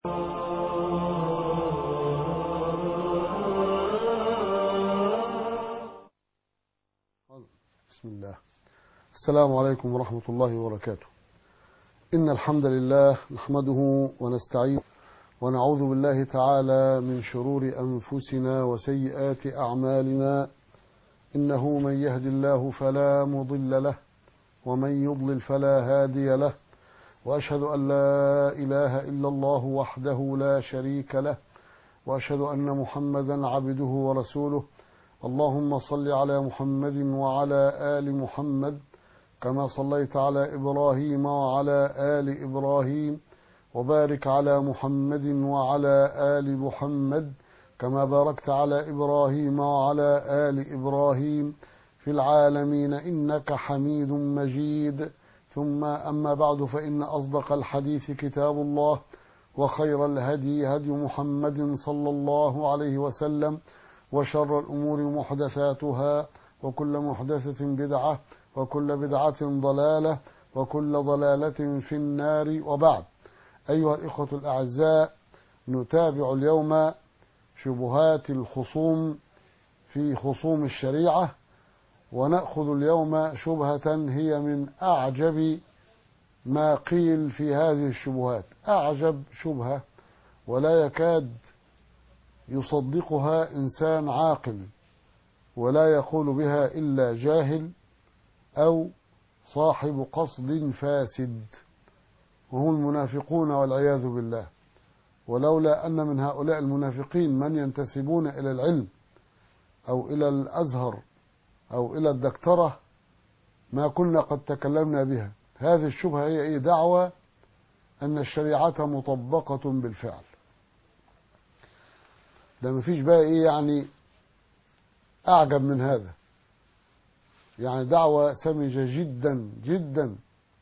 بسم الله السلام عليكم ورحمة الله وبركاته إن الحمد لله نحمده ونستعين ونعوذ بالله تعالى من شرور أنفسنا وسيئات أعمالنا إنه من يهد الله فلا مضل له ومن يضلل فلا هادي له وأشهد أن لا إله إلا الله وحده لا شريك له وأشهد أن محمدا عبده ورسوله اللهم صل على محمد وعلى آل محمد كما صليت على إبراهيم وعلى آل إبراهيم وبارك على محمد وعلى آل محمد كما باركت على إبراهيم وعلى آل إبراهيم في العالمين إنك حميد مجيد ثم أما بعد فإن أصدق الحديث كتاب الله وخير الهدي هدي محمد صلى الله عليه وسلم وشر الأمور محدثاتها وكل محدثة بدعة وكل بدعة ضلالة وكل ضلالة في النار وبعد أيها الإخوة الأعزاء نتابع اليوم شبهات الخصوم في خصوم الشريعة ونأخذ اليوم شبهة هي من أعجب ما قيل في هذه الشبهات أعجب شبهة ولا يكاد يصدقها إنسان عاقل ولا يقول بها إلا جاهل أو صاحب قصد فاسد وهم المنافقون والعياذ بالله ولولا أن من هؤلاء المنافقين من ينتسبون إلى العلم أو إلى الأزهر أو إلى الدكترة ما كنا قد تكلمنا بها هذه الشبهة هي إيه دعوة أن الشريعة مطبقة بالفعل ده مفيش بقى إيه يعني أعجب من هذا يعني دعوة سمجة جدا جدا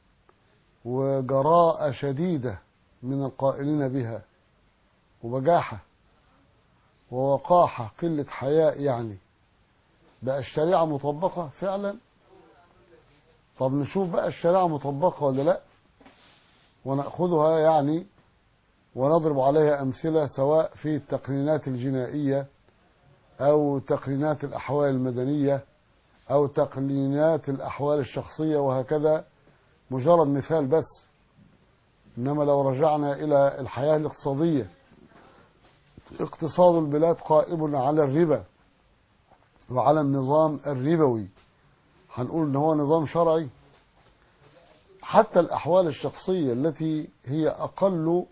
وجراءة شديدة من القائلين بها وبجاحة ووقاحة قلة حياء يعني بقى الشريعة مطبقة فعلا طب نشوف بقى الشريعة مطبقة ولا لا ونأخذها يعني ونضرب عليها أمثلة سواء في التقنينات الجنائية أو تقنينات الأحوال المدنية أو تقنينات الأحوال الشخصية وهكذا مجرد مثال بس إنما لو رجعنا إلى الحياة الاقتصادية اقتصاد البلاد قائم على الربا وعلى النظام الربوي هنقول ان هو نظام شرعي حتى الأحوال الشخصية التي هي أقل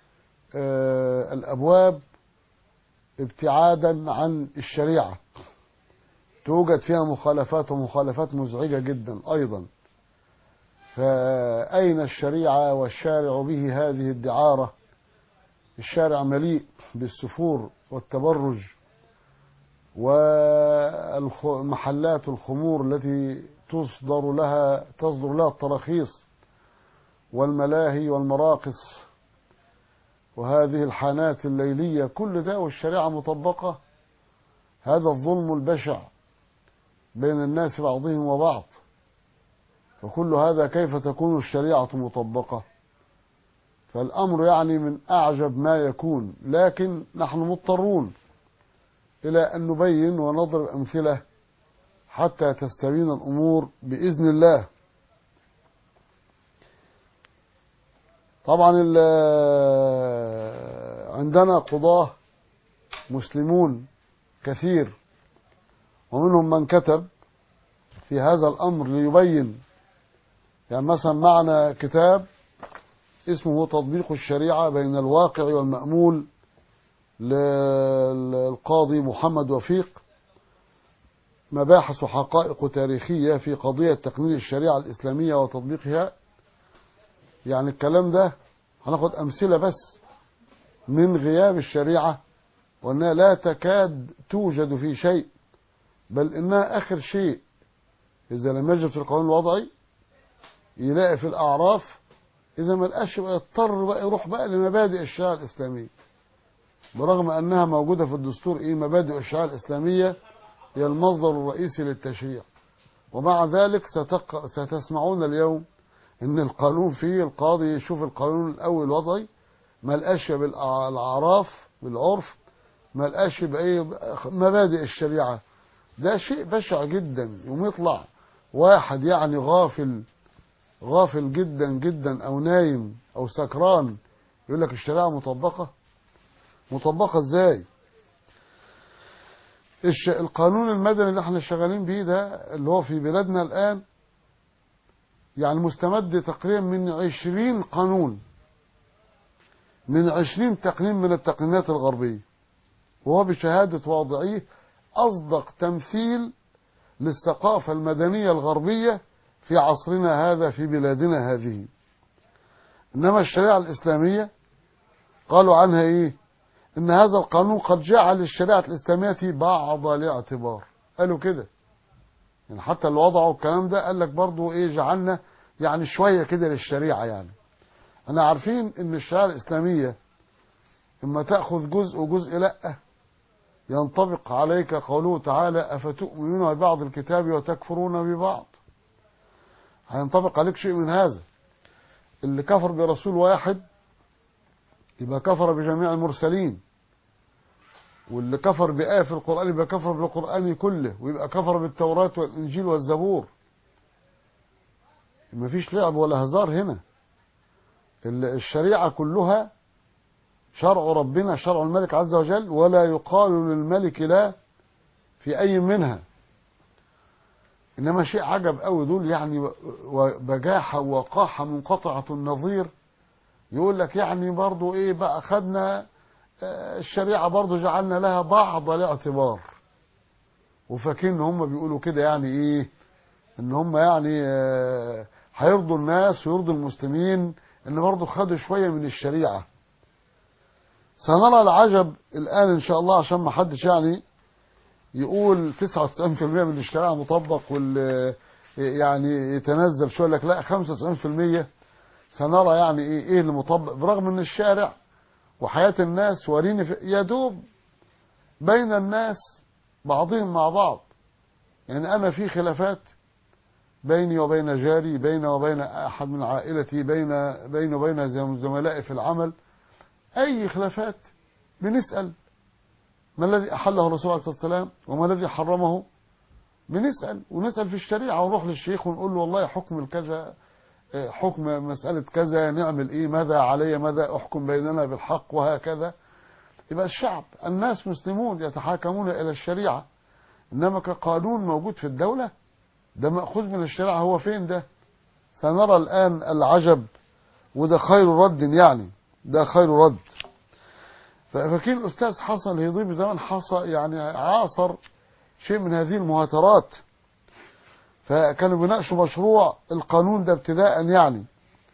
الأبواب ابتعادا عن الشريعة توجد فيها مخالفات ومخالفات مزعجة جدا أيضا فأين الشريعة والشارع به هذه الدعارة الشارع مليء بالسفور والتبرج ومحلات الخمور التي تصدر لها تصدر لها التراخيص والملاهي والمراقص وهذه الحانات الليلية كل ده والشريعة مطبقة هذا الظلم البشع بين الناس بعضهم وبعض فكل هذا كيف تكون الشريعة مطبقة فالأمر يعني من أعجب ما يكون لكن نحن مضطرون إلى أن نبين ونضرب أمثلة حتى تستبين الأمور بإذن الله طبعا عندنا قضاة مسلمون كثير ومنهم من كتب في هذا الأمر ليبين يعني مثلا معنا كتاب اسمه تطبيق الشريعة بين الواقع والمأمول للقاضي محمد وفيق مباحث وحقائق تاريخية في قضية تقنين الشريعة الإسلامية وتطبيقها يعني الكلام ده هناخد أمثلة بس من غياب الشريعة وأنها لا تكاد توجد في شيء بل إنها آخر شيء إذا لم يجد في القانون الوضعي يلاقي في الأعراف إذا ما لقاش بقى يضطر بقى يروح بقى لمبادئ الشريعة الإسلامية برغم أنها موجودة في الدستور إيه مبادئ الشريعة الإسلامية هي المصدر الرئيسي للتشريع ومع ذلك ستق... ستسمعون اليوم ان القانون فيه القاضي يشوف القانون الاول الوضعي ما لقاش بالأعراف بالعرف ما لقاش بأي مبادئ الشريعة ده شيء بشع جدا يوم يطلع واحد يعني غافل غافل جدا جدا أو نايم أو سكران يقول لك الشريعة مطبقة مطبقة ازاي الش... القانون المدني اللي احنا شغالين بيه ده اللي هو في بلادنا الآن يعني مستمد تقريبا من عشرين قانون من عشرين تقنين من التقنيات الغربية وهو بشهادة واضعيه أصدق تمثيل للثقافة المدنية الغربية في عصرنا هذا في بلادنا هذه إنما الشريعة الإسلامية قالوا عنها إيه إن هذا القانون قد جعل الشريعة الإسلامية بعض الاعتبار قالوا كده يعني حتى اللي وضعوا الكلام ده قال لك برضو إيه جعلنا يعني شوية كده للشريعة يعني أنا عارفين إن الشريعة الإسلامية إما تأخذ جزء وجزء لأ ينطبق عليك قوله تعالى أفتؤمنون ببعض الكتاب وتكفرون ببعض هينطبق عليك شيء من هذا اللي كفر برسول واحد يبقى كفر بجميع المرسلين واللي كفر بآية في القرآن يبقى كفر بالقرآن كله ويبقى كفر بالتوراة والإنجيل والزبور مفيش لعب ولا هزار هنا الشريعة كلها شرع ربنا شرع الملك عز وجل ولا يقال للملك لا في أي منها إنما شيء عجب قوي دول يعني وبجاحة وقاحة منقطعة النظير يقول لك يعني برضو إيه بقى خدنا الشريعة برضو جعلنا لها بعض الاعتبار وفاكرين ان هم بيقولوا كده يعني ايه ان هم يعني هيرضوا الناس ويرضوا المسلمين ان برضو خدوا شوية من الشريعة سنرى العجب الآن إن شاء الله عشان ما حدش يعني يقول 99% من الشريعة مطبق وال يعني يتنزل شوية لك لا 95% سنرى يعني ايه ايه اللي مطبق برغم ان الشارع وحياة الناس وريني في يدوب بين الناس بعضهم مع بعض يعني انا في خلافات بيني وبين جاري بيني وبين احد من عائلتي بين بيني وبين زملائي في العمل أي خلافات بنسأل ما الذي أحله الرسول عليه الصلاة والسلام وما الذي حرمه بنسأل ونسأل في الشريعة ونروح للشيخ ونقول له والله حكم الكذا حكم مسألة كذا نعمل إيه ماذا علي ماذا أحكم بيننا بالحق وهكذا يبقى الشعب الناس مسلمون يتحاكمون إلى الشريعة إنما كقانون موجود في الدولة ده مأخوذ من الشريعة هو فين ده سنرى الآن العجب وده خير رد يعني ده خير رد فاكرين الاستاذ حسن الهضيبي زمان حصل يعني عاصر شيء من هذه المهاترات فكانوا بيناقشوا مشروع القانون ده ابتداء يعني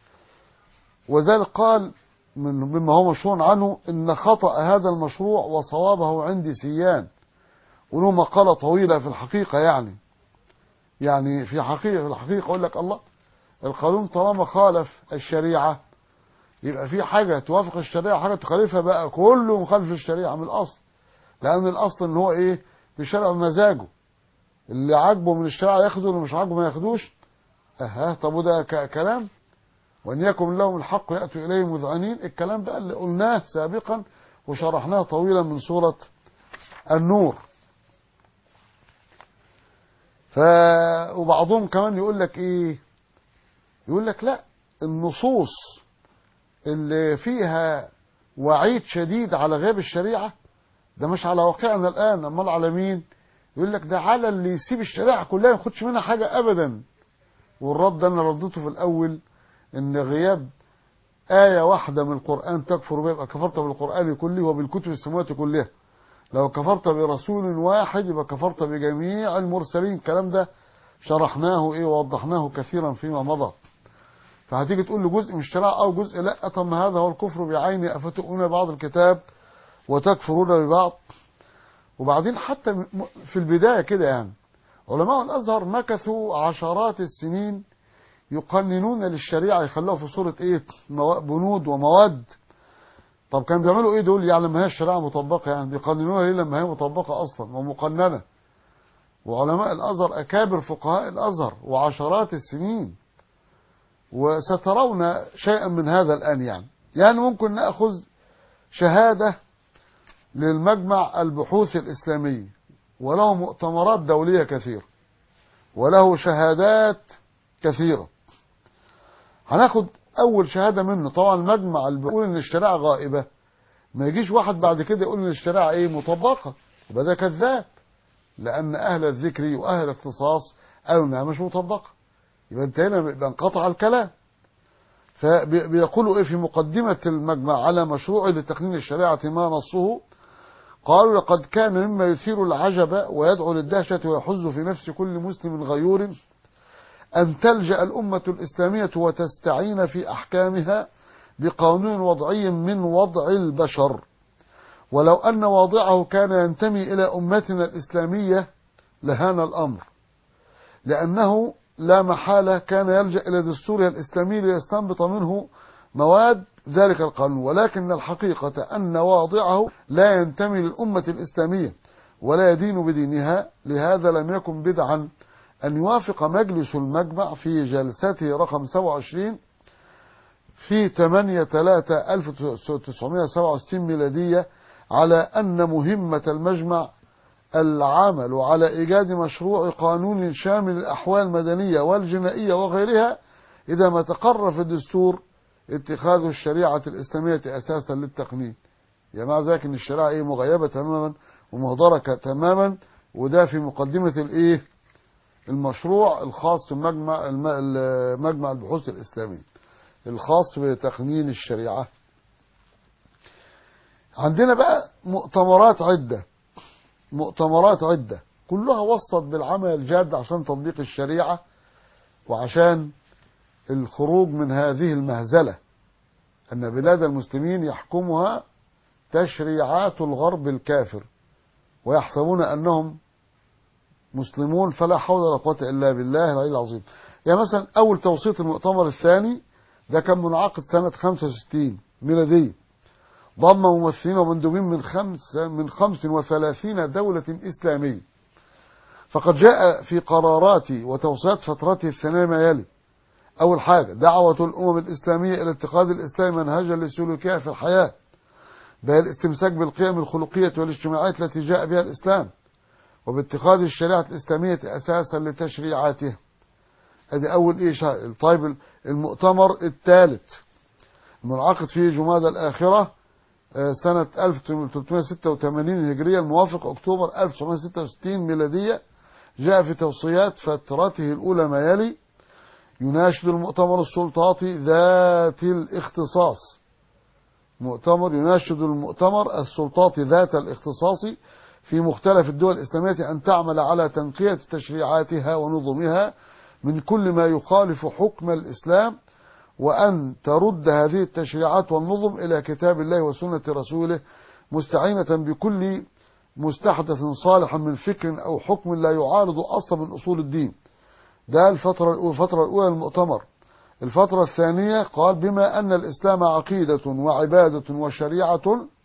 وذلك قال من مما هو مشهور عنه ان خطأ هذا المشروع وصوابه عندي سيان وله مقالة طويلة في الحقيقة يعني يعني في حقيقة في الحقيقة اقول لك الله القانون طالما خالف الشريعة يبقى في حاجة توافق الشريعة حاجة تخالفها بقى كله مخالف الشريعة من الأصل لأن الأصل إن هو إيه بشرع مزاجه اللي عاجبه من الشريعة ياخده واللي مش عاجبه ما ياخدوش أها طب وده كلام وأن يكن لهم الحق يأتوا إليه مذعنين الكلام بقى اللي قلناه سابقا وشرحناه طويلا من سورة النور ف وبعضهم كمان يقول لك ايه يقول لك لا النصوص اللي فيها وعيد شديد على غياب الشريعة ده مش على واقعنا الآن أمال على مين يقول لك ده على اللي يسيب الشريعة كلها ما ياخدش منها حاجة أبدا والرد أنا رديته في الأول إن غياب آية واحدة من القرآن تكفر بها يبقى كفرت بالقرآن كله وبالكتب السماوات كلها لو كفرت برسول واحد يبقى كفرت بجميع المرسلين الكلام ده شرحناه ايه ووضحناه كثيرا فيما مضى فهتيجي تقول له جزء من الشريعة او جزء لا طب ما هذا هو الكفر بعينه افتؤمنون بعض الكتاب وتكفرون ببعض وبعدين حتى في البداية كده يعني علماء الازهر مكثوا عشرات السنين يقننون للشريعة يخلوها في صورة ايه بنود ومواد طب كانوا بيعملوا ايه دول يعني لما هي الشريعة مطبقة يعني بيقننوها ليه لما هي مطبقة اصلا ومقننة وعلماء الازهر اكابر فقهاء الازهر وعشرات السنين وسترون شيئا من هذا الان يعني يعني ممكن نأخذ شهادة للمجمع البحوث الإسلامي وله مؤتمرات دولية كثيرة وله شهادات كثيرة هناخد أول شهادة منه طبعا المجمع اللي بيقول إن الشريعة غائبة ما يجيش واحد بعد كده يقول إن الشريعة إيه مطبقة يبقى ده كذاب لأن أهل الذكر وأهل الاختصاص قالوا إنها مش مطبقة يبقى انت هنا يبقى انقطع الكلام فبيقولوا ايه في مقدمة المجمع على مشروع لتقنين الشريعة ما نصه قالوا لقد كان مما يثير العجب ويدعو للدهشة ويحز في نفس كل مسلم غيور أن تلجأ الأمة الإسلامية وتستعين في أحكامها بقانون وضعي من وضع البشر ولو أن واضعه كان ينتمي إلى أمتنا الإسلامية لهان الأمر لأنه لا محالة كان يلجأ إلى دستورها الإسلامي ليستنبط منه مواد ذلك القانون ولكن الحقيقة أن واضعه لا ينتمي للأمة الإسلامية ولا يدين بدينها لهذا لم يكن بدعا أن يوافق مجلس المجمع في جلسته رقم 27 في 8 3 1967 ميلادية على أن مهمة المجمع العمل على إيجاد مشروع قانون شامل الأحوال المدنية والجنائية وغيرها إذا ما تقرر في الدستور اتخاذ الشريعة الإسلامية أساسا للتقنين يعني مع ذلك أن الشريعة إيه مغيبة تماما ومهدرة تماما وده في مقدمة الإيه المشروع الخاص بمجمع مجمع البحوث الإسلامي الخاص بتقنين الشريعة عندنا بقى مؤتمرات عدة مؤتمرات عدة كلها وصت بالعمل الجاد عشان تطبيق الشريعة وعشان الخروج من هذه المهزلة أن بلاد المسلمين يحكمها تشريعات الغرب الكافر ويحسبون أنهم مسلمون فلا حول ولا قوة إلا بالله العلي العظيم يعني مثلا أول توسيط المؤتمر الثاني ده كان منعقد سنة 65 ميلادية ضم ممثلين ومندوبين من خمس من 35 دولة إسلامية فقد جاء في قرارات وتوصيات فترته الثانية ما يلي أول حاجة دعوة الأمم الإسلامية إلى اتخاذ الإسلام منهجا لسلوكها في الحياة بل الاستمساك بالقيم الخلقية والاجتماعية التي جاء بها الإسلام وباتخاذ الشريعة الإسلامية أساسا لتشريعاته ادي أول إيه طيب المؤتمر الثالث المنعقد في جمادى الآخرة سنة 1386 هجرية الموافق أكتوبر 1966 ميلادية جاء في توصيات فترته الأولى ما يلي يناشد المؤتمر السلطاتي ذات الاختصاص مؤتمر يناشد المؤتمر السلطاتي ذات الاختصاص في مختلف الدول الإسلامية أن تعمل على تنقية تشريعاتها ونظمها من كل ما يخالف حكم الإسلام وأن ترد هذه التشريعات والنظم إلى كتاب الله وسنة رسوله مستعينة بكل مستحدث صالح من فكر أو حكم لا يعارض أصلا من أصول الدين ده الفترة الأولى, الفترة الأولى للمؤتمر الفترة الثانية قال بما أن الإسلام عقيدة وعبادة وشريعة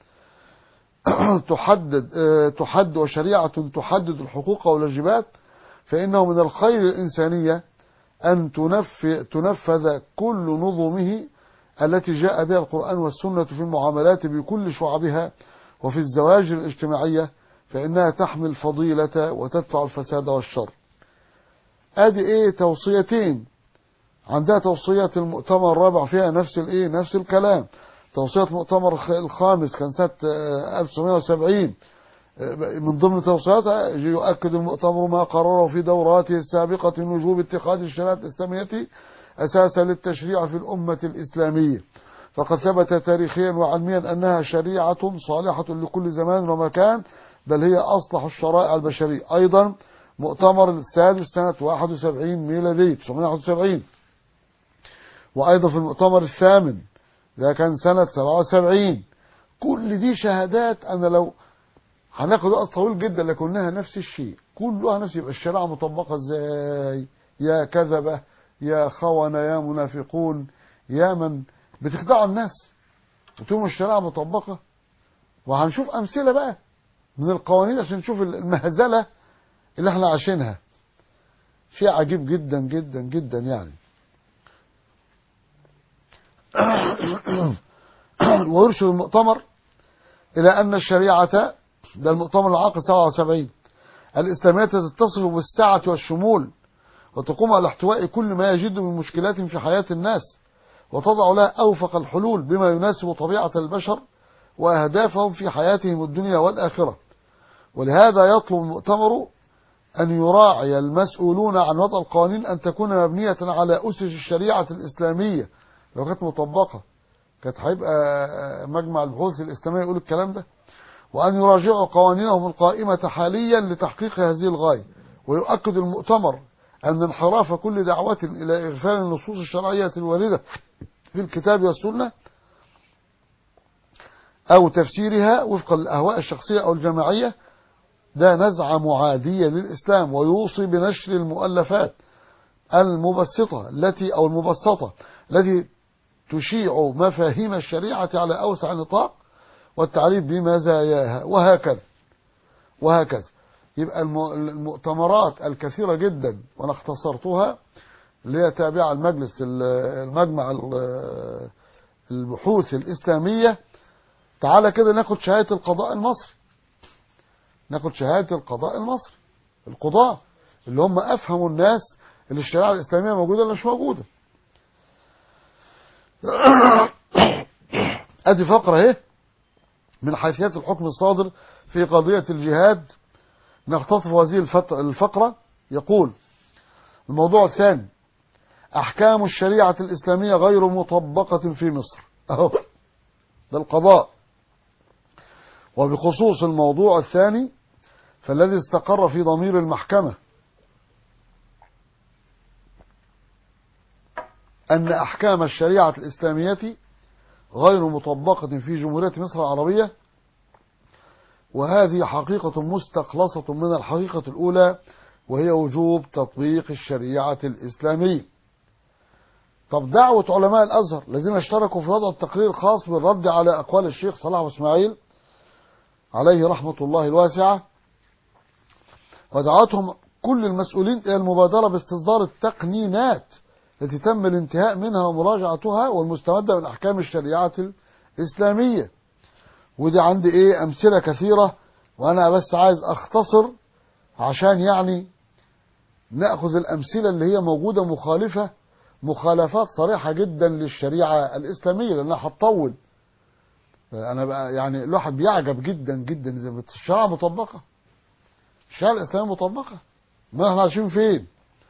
تحدد تحد وشريعة تحدد الحقوق والواجبات فإنه من الخير الإنسانية أن تنفذ كل نظمه التي جاء بها القرآن والسنة في المعاملات بكل شعبها وفي الزواج الاجتماعية فإنها تحمل الفضيلة وتدفع الفساد والشر ادي ايه توصيتين عندها توصية المؤتمر الرابع فيها نفس الايه نفس الكلام توصية المؤتمر الخامس كان سنة 1970 من ضمن توصياتها يؤكد المؤتمر ما قرره في دوراته السابقة من وجوب اتخاذ الشريعة الإسلامية أساسا للتشريع في الأمة الإسلامية فقد ثبت تاريخيا وعلميا أنها شريعة صالحة لكل زمان ومكان بل هي أصلح الشرائع البشرية أيضا مؤتمر السادس سنة 71 ميلادية 971 وأيضا في المؤتمر الثامن ده كان سنة 77 كل دي شهادات أنا لو هناخد وقت طويل جدا لكنها نفس الشيء كلها نفس يبقى الشريعة مطبقة ازاي يا كذبة يا خونة يا منافقون يا من بتخدعوا الناس وتقوم الشريعة مطبقة وهنشوف أمثلة بقى من القوانين عشان نشوف المهزلة اللي احنا عايشينها شيء عجيب جدا جدا جدا يعني ويرشد المؤتمر إلى أن الشريعة ده المؤتمر العقد 77 الإسلامية تتصف بالسعة والشمول وتقوم على احتواء كل ما يجد من مشكلات في حياة الناس وتضع لها أوفق الحلول بما يناسب طبيعة البشر وأهدافهم في حياتهم الدنيا والآخرة ولهذا يطلب المؤتمر أن يراعي المسؤولون عن وضع القوانين أن تكون مبنية على أسس الشريعة الإسلامية لو كانت مطبقة كانت هيبقى مجمع البحوث الإسلامية يقول الكلام ده وأن يراجعوا قوانينهم القائمة حاليا لتحقيق هذه الغاية ويؤكد المؤتمر أن انحراف كل دعوة إلى إغفال النصوص الشرعية الواردة في الكتاب والسنة أو تفسيرها وفق الأهواء الشخصية أو الجماعية ده نزعة معادية للإسلام ويوصي بنشر المؤلفات المبسطة التي أو المبسطة التي تشيع مفاهيم الشريعة على أوسع نطاق والتعريف بمزاياها وهكذا وهكذا يبقى المؤتمرات الكثيرة جدا وأنا اختصرتها اللي هي تابعة المجلس المجمع البحوث الإسلامية تعالى كده ناخد شهادة القضاء المصري ناخد شهادة القضاء المصري القضاء اللي هم أفهموا الناس اللي الشريعة الإسلامية موجودة ولا مش موجودة ادي فقرة اهي من حيثيات الحكم الصادر في قضية الجهاد نختطف هذه الفقرة يقول الموضوع الثاني أحكام الشريعة الإسلامية غير مطبقة في مصر أهو ده القضاء وبخصوص الموضوع الثاني فالذي استقر في ضمير المحكمة أن أحكام الشريعة الإسلامية غير مطبقة في جمهورية مصر العربية وهذه حقيقة مستخلصة من الحقيقة الأولى وهي وجوب تطبيق الشريعة الإسلامية طب دعوة علماء الأزهر الذين اشتركوا في وضع التقرير الخاص بالرد على أقوال الشيخ صلاح واسماعيل عليه رحمة الله الواسعة ودعوتهم كل المسؤولين إلى المبادرة باستصدار التقنينات التي تم الانتهاء منها ومراجعتها والمستمدة من أحكام الشريعة الإسلامية ودي عندي إيه أمثلة كثيرة وأنا بس عايز أختصر عشان يعني نأخذ الأمثلة اللي هي موجودة مخالفة مخالفات صريحة جدا للشريعة الإسلامية لأنها هتطول أنا بقى يعني الواحد بيعجب جدا جدا إذا الشريعة مطبقة الشريعة الإسلامية مطبقة ما احنا عايشين فين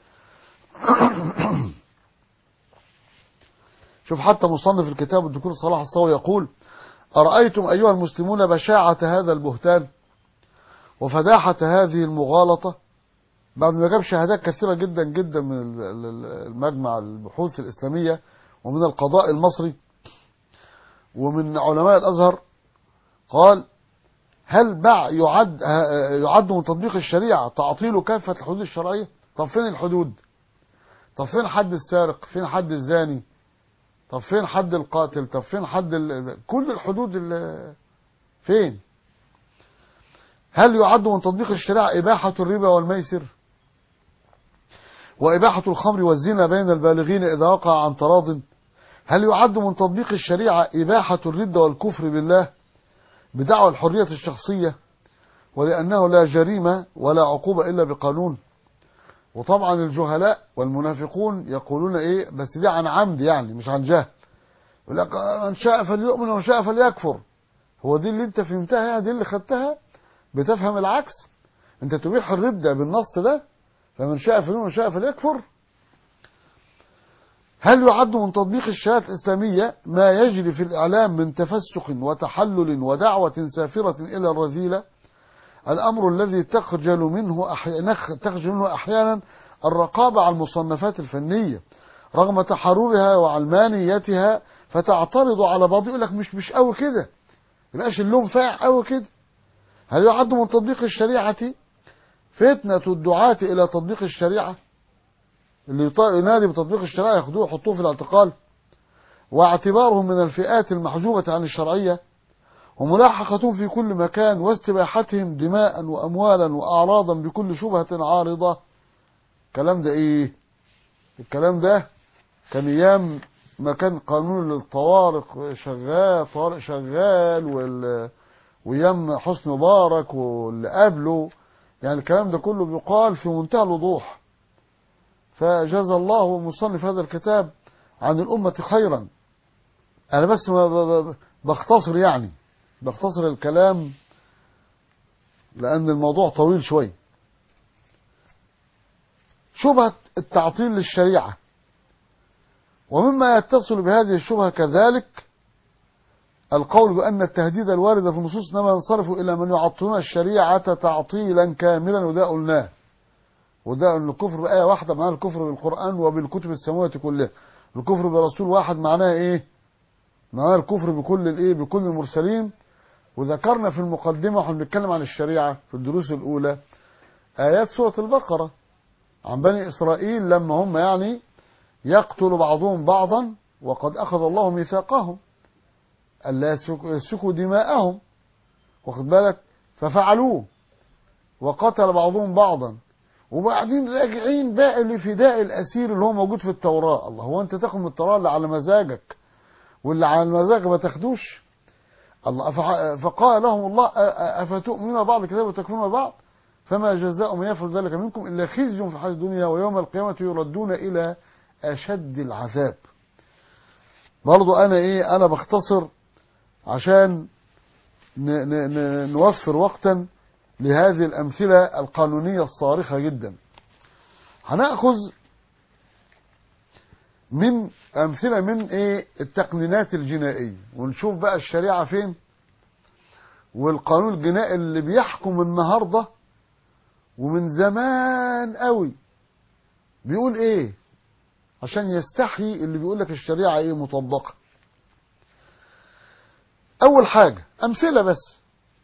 شوف حتى مصنف الكتاب الدكتور صلاح الصاوي يقول أرأيتم أيها المسلمون بشاعة هذا البهتان وفداحة هذه المغالطة بعد ما جاب شهادات كثيرة جدا جدا من المجمع البحوث الإسلامية ومن القضاء المصري ومن علماء الأزهر قال هل باع يعد يعد من تطبيق الشريعة تعطيل كافة الحدود الشرعية طب فين الحدود طب فين حد السارق فين حد الزاني طب فين حد القاتل طب فين حد ال... كل الحدود ال... فين هل يعد من تطبيق الشريعة إباحة الربا والميسر وإباحة الخمر والزنا بين البالغين إذا وقع عن تراض هل يعد من تطبيق الشريعة إباحة الردة والكفر بالله بدعوى الحرية الشخصية ولأنه لا جريمة ولا عقوبة إلا بقانون وطبعا الجهلاء والمنافقون يقولون ايه بس دي عن عمد يعني مش عن جهل يقول لك من شاء فليؤمن ومن شاء فليكفر هو دي اللي انت فهمتها يعني دي اللي خدتها بتفهم العكس انت تبيح الردة بالنص ده فمن شاء فليؤمن ومن شاء فليكفر هل يعد من تطبيق الشهادة الإسلامية ما يجري في الإعلام من تفسخ وتحلل ودعوة سافرة إلى الرذيلة الأمر الذي تخجل منه أحيانا تخجل منه أحيانا الرقابة على المصنفات الفنية رغم تحررها وعلمانيتها فتعترض على بعض يقول لك مش مش قوي كده يبقاش اللون فاع قوي كده هل يعد من تطبيق الشريعة فتنة الدعاة إلى تطبيق الشريعة اللي ينادي بتطبيق الشريعة ياخدوه يحطوه في الاعتقال واعتبارهم من الفئات المحجوبة عن الشرعية وملاحقتهم في كل مكان واستباحتهم دماء وأموالا وأعراضا بكل شبهة عارضة الكلام ده إيه الكلام ده كان أيام ما كان قانون للطوارئ شغال طوارئ شغال وال ويم حسني مبارك واللي قبله يعني الكلام ده كله بيقال في منتهى الوضوح فجزى الله مصنف هذا الكتاب عن الأمة خيرا أنا بس ما ب- ب- بختصر يعني بختصر الكلام لأن الموضوع طويل شوي شبهة التعطيل للشريعة ومما يتصل بهذه الشبهة كذلك القول بأن التهديد الوارد في النصوص إنما ينصرف إلى من يعطلون الشريعة تعطيلا كاملا وده قلناه وده أن الكفر بآية واحدة معناه الكفر بالقرآن وبالكتب السماوية كلها الكفر برسول واحد معناه إيه معناه الكفر بكل الإيه بكل المرسلين وذكرنا في المقدمة واحنا بنتكلم عن الشريعة في الدروس الأولى آيات سورة البقرة عن بني إسرائيل لما هم يعني يقتل بعضهم بعضا وقد أخذ الله ميثاقهم ألا يسفك- يسفكوا دماءهم واخد بالك ففعلوه وقتل بعضهم بعضا وبعدين راجعين بقى لفداء الأسير اللي هو موجود في التوراة الله هو أنت تاخد من التوراة اللي على مزاجك واللي على مزاجك ما تاخدوش الله فع- فقال لهم الله أ- أ- أفتؤمنون بعض الكتاب وتكفرون بعض فما جزاء من يفعل ذلك منكم إلا خزي في الحياة الدنيا ويوم القيامة يردون إلى أشد العذاب برضو أنا إيه أنا بختصر عشان ن ن ن نوفر وقتا لهذه الأمثلة القانونية الصارخة جدا هنأخذ من أمثلة من إيه التقنينات الجنائية ونشوف بقى الشريعة فين والقانون الجنائي اللي بيحكم النهاردة ومن زمان قوي بيقول ايه عشان يستحي اللي بيقول لك الشريعة ايه مطبقة اول حاجة امثلة بس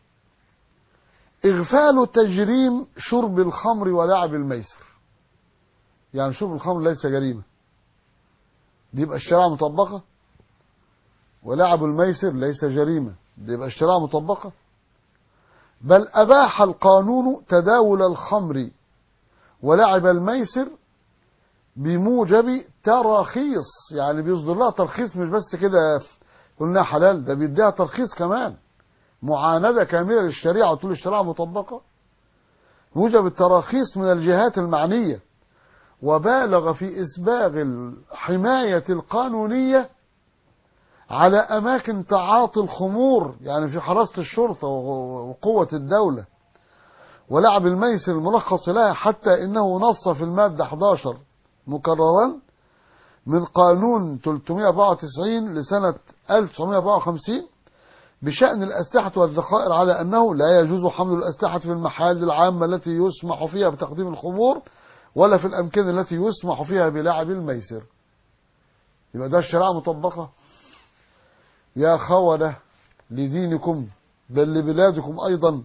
اغفال تجريم شرب الخمر ولعب الميسر يعني شرب الخمر ليس جريمة دي يبقى الشريعة مطبقة ولعب الميسر ليس جريمة دي يبقى الشريعة مطبقة بل أباح القانون تداول الخمر ولعب الميسر بموجب تراخيص يعني بيصدر لها ترخيص مش بس كده قلنا حلال ده بيديها ترخيص كمان معاندة كاملة للشريعة وتقول الشريعة مطبقة موجب التراخيص من الجهات المعنية وبالغ في إسباغ الحماية القانونية على أماكن تعاطي الخمور يعني في حراسة الشرطة وقوة الدولة ولعب الميسر الملخص لها حتى إنه نص في المادة 11 مكررا من قانون 394 لسنة 1954 بشأن الأسلحة والذخائر على أنه لا يجوز حمل الأسلحة في المحال العامة التي يسمح فيها بتقديم الخمور ولا في الأمكنة التي يسمح فيها بلعب الميسر يبقى ده الشريعة مطبقة يا خونة لدينكم بل لبلادكم أيضا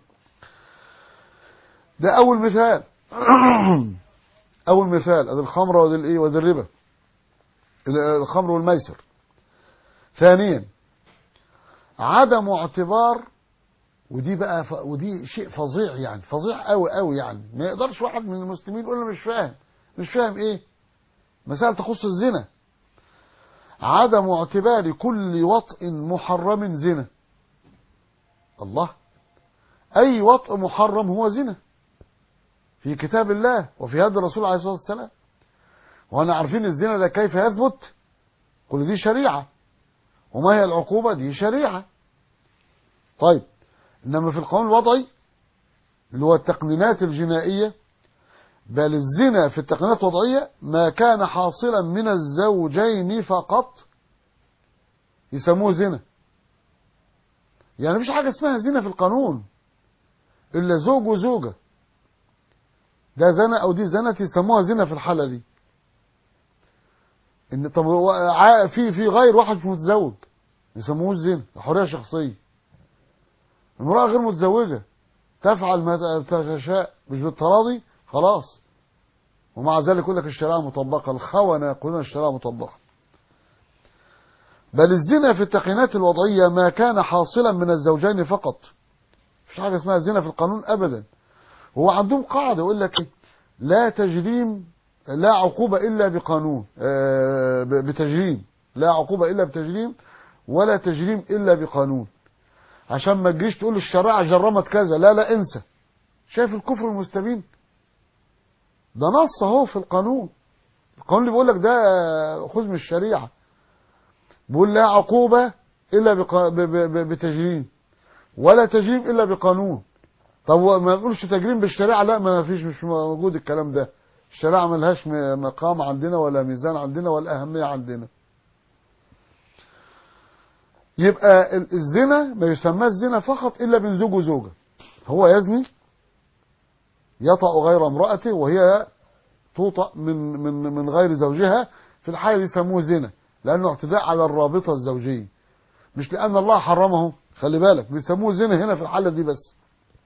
ده أول مثال أول مثال ادي الخمر ودي الإيه ودي الربا الخمر والميسر ثانيا عدم اعتبار ودي بقى ف... ودي شيء فظيع يعني فظيع قوي قوي يعني ما يقدرش واحد من المسلمين يقول انا مش فاهم مش فاهم ايه مسألة تخص الزنا عدم اعتبار كل وطء محرم زنا الله اي وطء محرم هو زنا في كتاب الله وفي هذا الرسول عليه الصلاة والسلام وانا عارفين الزنا ده كيف يثبت كل دي شريعة وما هي العقوبة دي شريعة طيب انما في القانون الوضعي اللي هو التقنينات الجنائية بل الزنا في التقنينات الوضعية ما كان حاصلا من الزوجين فقط يسموه زنا يعني مفيش حاجة اسمها زنا في القانون إلا زوج وزوجة ده زنا أو دي زنا يسموها زنا في الحالة دي إن طب في في غير واحد مش متزوج يسموه زنا حرية شخصية امرأة غير متزوجة تفعل ما تشاء مش بالتراضي خلاص ومع ذلك يقول لك الشريعة مطبقة الخونة يقولون الشريعة مطبقة بل الزنا في التقيينات الوضعية ما كان حاصلا من الزوجين فقط مفيش حاجة اسمها زنا في القانون أبدا هو عندهم قاعدة يقول لك لا تجريم لا عقوبة إلا بقانون بتجريم لا عقوبة إلا بتجريم ولا تجريم إلا بقانون عشان ما تجيش تقول الشريعة جرمت كذا لا لا انسى شايف الكفر المستبين ده نص اهو في القانون القانون اللي بيقول لك ده خذ من الشريعة بيقول لا عقوبة إلا بق... ب... ب... ب... بتجريم ولا تجريم إلا بقانون طب ما نقولش تجريم بالشريعة لا ما فيش مش موجود الكلام ده الشريعة ملهاش مقام عندنا ولا ميزان عندنا ولا أهمية عندنا يبقى الزنا ما يسمى الزنا فقط إلا بين زوج وزوجة هو يزني يطأ غير امرأته وهي توطأ من من من غير زوجها في الحالة دي يسموه زنا لأنه اعتداء على الرابطة الزوجية مش لأن الله حرمه خلي بالك بيسموه زنا هنا في الحالة دي بس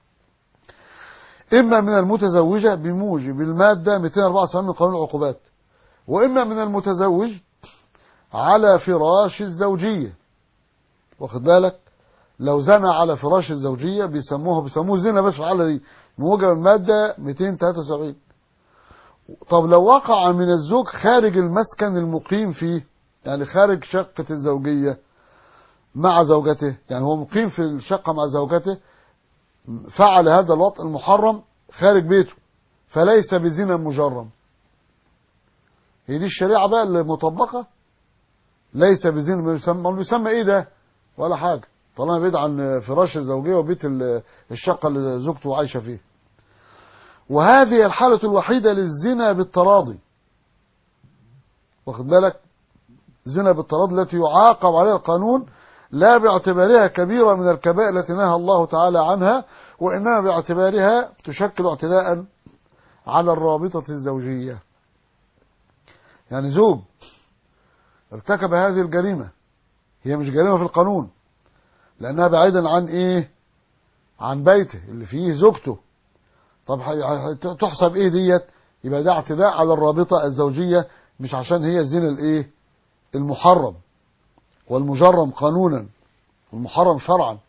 إما من المتزوجة بموجب المادة 274 من قانون العقوبات وإما من المتزوج على فراش الزوجية واخد بالك لو زنى على فراش الزوجية بيسموها بيسموه زنا بس في الحالة دي موجب المادة 273 طب لو وقع من الزوج خارج المسكن المقيم فيه يعني خارج شقة الزوجية مع زوجته يعني هو مقيم في الشقة مع زوجته فعل هذا الوطء المحرم خارج بيته فليس بزنا مجرم هي دي الشريعة بقى اللي مطبقة ليس بزنا يسمى يسمى ايه ده ولا حاجة طالما بعيد عن فراش الزوجية وبيت الشقة اللي زوجته عايشة فيه وهذه الحالة الوحيدة للزنا بالتراضي واخد بالك زنا بالتراضي التي يعاقب عليها القانون لا باعتبارها كبيرة من الكبائر التي نهى الله تعالى عنها وإنما باعتبارها تشكل اعتداء على الرابطة الزوجية يعني زوج ارتكب هذه الجريمة هي مش جريمة في القانون لأنها بعيدا عن إيه عن بيته اللي فيه زوجته طب تحسب إيه ديت يبقى ده اعتداء على الرابطة الزوجية مش عشان هي الزنا الإيه المحرم والمجرم قانونا والمحرم شرعا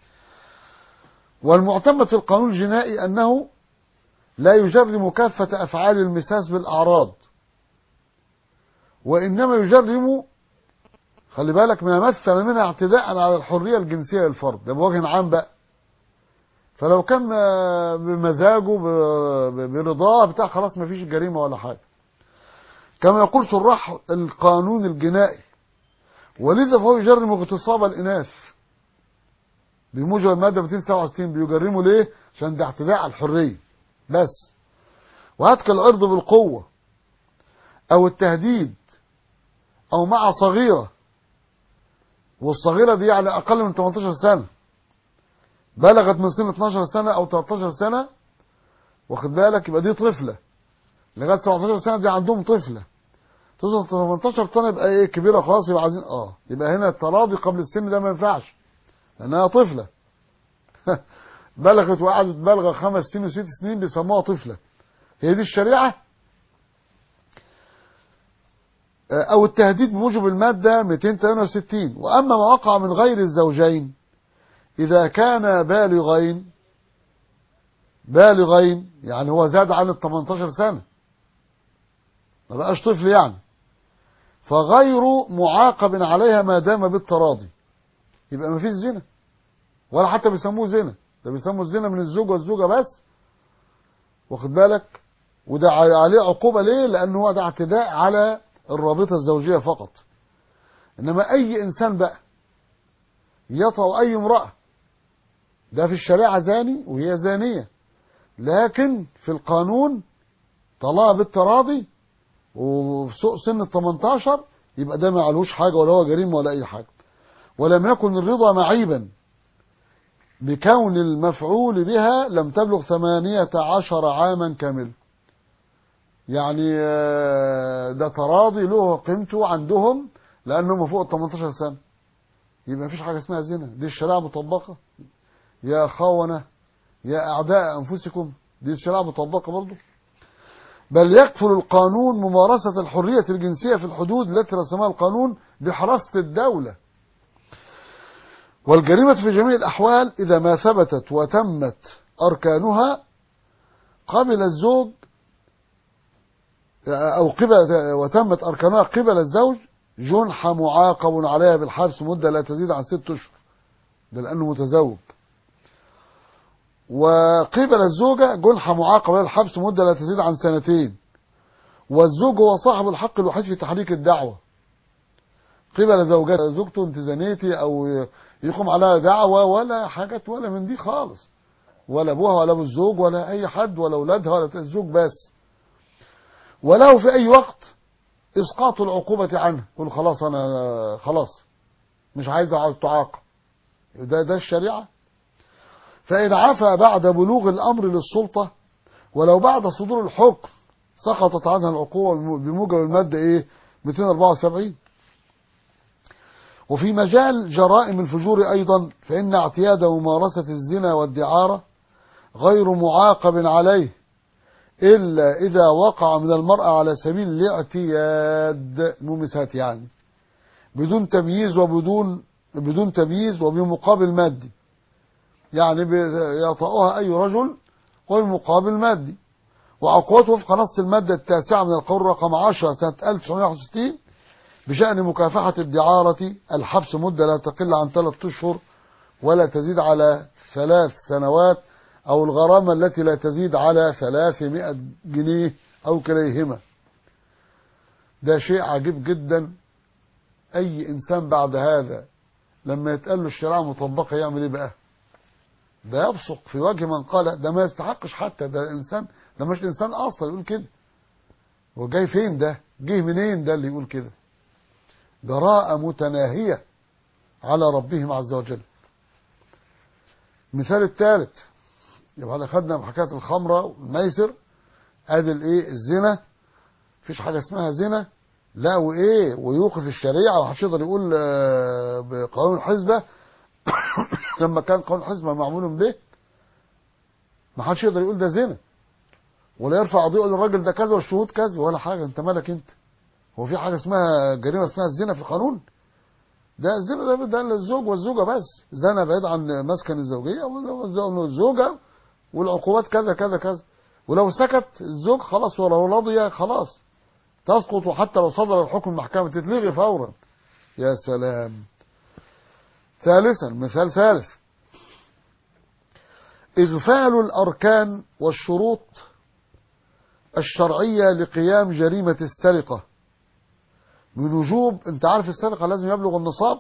والمعتمد في القانون الجنائي أنه لا يجرم كافة أفعال المساس بالأعراض وإنما يجرم خلي بالك ما مثل منها اعتداء على الحرية الجنسية للفرد ده بوجه عام بقى فلو كان بمزاجه برضاه بتاع خلاص ما فيش جريمة ولا حاجة كما يقول شراح القانون الجنائي ولذا فهو يجرم اغتصاب الإناث بموجب المادة 267 بيجرمه ليه؟ عشان ده اعتداء على الحرية بس وهتك العرض بالقوة أو التهديد أو مع صغيرة والصغيرة دي يعني أقل من 18 سنة بلغت من سن 12 سنة أو 13 سنة واخد بالك يبقى دي طفلة لغاية 17 سنة دي عندهم طفلة توصل 18 سنة يبقى ايه كبيرة خلاص يبقى عايزين اه يبقى هنا التراضي قبل السن ده ما ينفعش لأنها طفلة بلغت وقعدت بالغة خمس سنين وست سنين بيسموها طفلة هي دي الشريعة أو التهديد بموجب المادة 268 وأما ما وقع من غير الزوجين إذا كان بالغين بالغين يعني هو زاد عن ال 18 سنة ما بقاش طفل يعني فغير معاقب عليها ما دام بالتراضي يبقى ما فيش زنا ولا حتى بيسموه زنا ده بيسموه الزنا من الزوج والزوجة بس واخد بالك وده عليه عقوبة ليه لأنه هو ده اعتداء على الرابطة الزوجية فقط إنما أي إنسان بقى يطأ أي امرأة ده في الشريعة زاني وهي زانية لكن في القانون طلاق بالتراضي وفي سوق سن ال 18 يبقى ده ما عليهوش حاجة ولا هو جريمة ولا أي حاجة ولم يكن الرضا معيبا بكون المفعول بها لم تبلغ ثمانية عشر عاما كامل يعني ده تراضي له قيمته عندهم لأنهم فوق 18 سنة يبقى مفيش حاجة اسمها زنا دي الشريعة مطبقة يا خونة يا أعداء أنفسكم دي الشريعة مطبقة برضه بل يكفل القانون ممارسة الحرية الجنسية في الحدود التي رسمها القانون بحراسة الدولة والجريمة في جميع الأحوال إذا ما ثبتت وتمت أركانها قبل الزوج أو قبل وتمت أركانها قبل الزوج جنحة معاقب عليها بالحبس مدة لا تزيد عن ست أشهر ده لأنه متزوج وقبل الزوجة جنحة معاقب عليها الحبس مدة لا تزيد عن سنتين والزوج هو صاحب الحق الوحيد في تحريك الدعوة قبل زوجته زوجته انت زنيتي او يقوم عليها دعوة ولا حاجات ولا من دي خالص ولا ابوها ولا ابو الزوج ولا اي حد ولا اولادها ولا الزوج بس وله في اي وقت اسقاط العقوبة عنه يقول خلاص انا خلاص مش عايز اقعد تعاقب ده ده الشريعة فإن عفى بعد بلوغ الأمر للسلطة ولو بعد صدور الحكم سقطت عنها العقوبة بموجب المادة إيه 274 وفي مجال جرائم الفجور أيضا فإن اعتياد ممارسة الزنا والدعارة غير معاقب عليه إلا إذا وقع من المرأة على سبيل الاعتياد ممسات يعني بدون تمييز وبدون بدون تمييز وبمقابل مادي يعني يطأها أي رجل وبمقابل مادي وعقوبته وفق نص المادة التاسعة من القول رقم 10 سنة 1961 بشأن مكافحة الدعارة الحبس مدة لا تقل عن ثلاثة أشهر ولا تزيد على ثلاث سنوات أو الغرامة التي لا تزيد على ثلاثمائة جنيه أو كليهما ده شيء عجيب جدا أي إنسان بعد هذا لما يتقال له الشريعة مطبقة يعمل إيه بقى ده يبصق في وجه من قال ده ما يستحقش حتى ده إنسان ده مش إنسان أصلا يقول كده هو جاي فين ده جه منين ده اللي يقول كده جراءة متناهية على ربهم عز وجل المثال الثالث يبقى احنا خدنا حكايه الخمره والميسر ادي الايه الزنا مفيش حاجه اسمها زنا لا وايه ويوقف الشريعه ومحدش يقدر يقول بقانون الحزبه لما كان قانون الحزبه معمول به ما حدش يقدر يقول ده زنا ولا يرفع قضيه يقول الراجل ده كذا والشهود كذا ولا حاجه انت مالك انت هو في حاجه اسمها جريمه اسمها الزنا في القانون ده الزنا ده, ده الزوج والزوجه بس زنا بعيد عن مسكن الزوجيه والزوجه والعقوبات كذا كذا كذا ولو سكت الزوج خلاص ولو رضي خلاص تسقط وحتى لو صدر الحكم المحكمة تتلغي فورا يا سلام ثالثا مثال ثالث إغفال الأركان والشروط الشرعية لقيام جريمة السرقة من وجوب انت عارف السرقة لازم يبلغ النصاب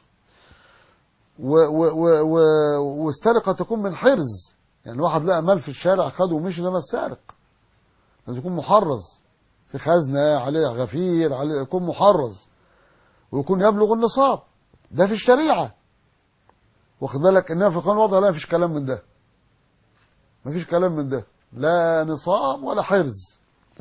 و و و و والسرقة تكون من حرز يعني واحد لقى مال في الشارع خده ومشي ده سارق لازم يكون محرز في خزنة عليه غفير عليه يكون محرز ويكون يبلغ النصاب ده في الشريعة واخد بالك انما في القانون الوضع لا مفيش كلام من ده مفيش كلام من ده لا نصاب ولا حرز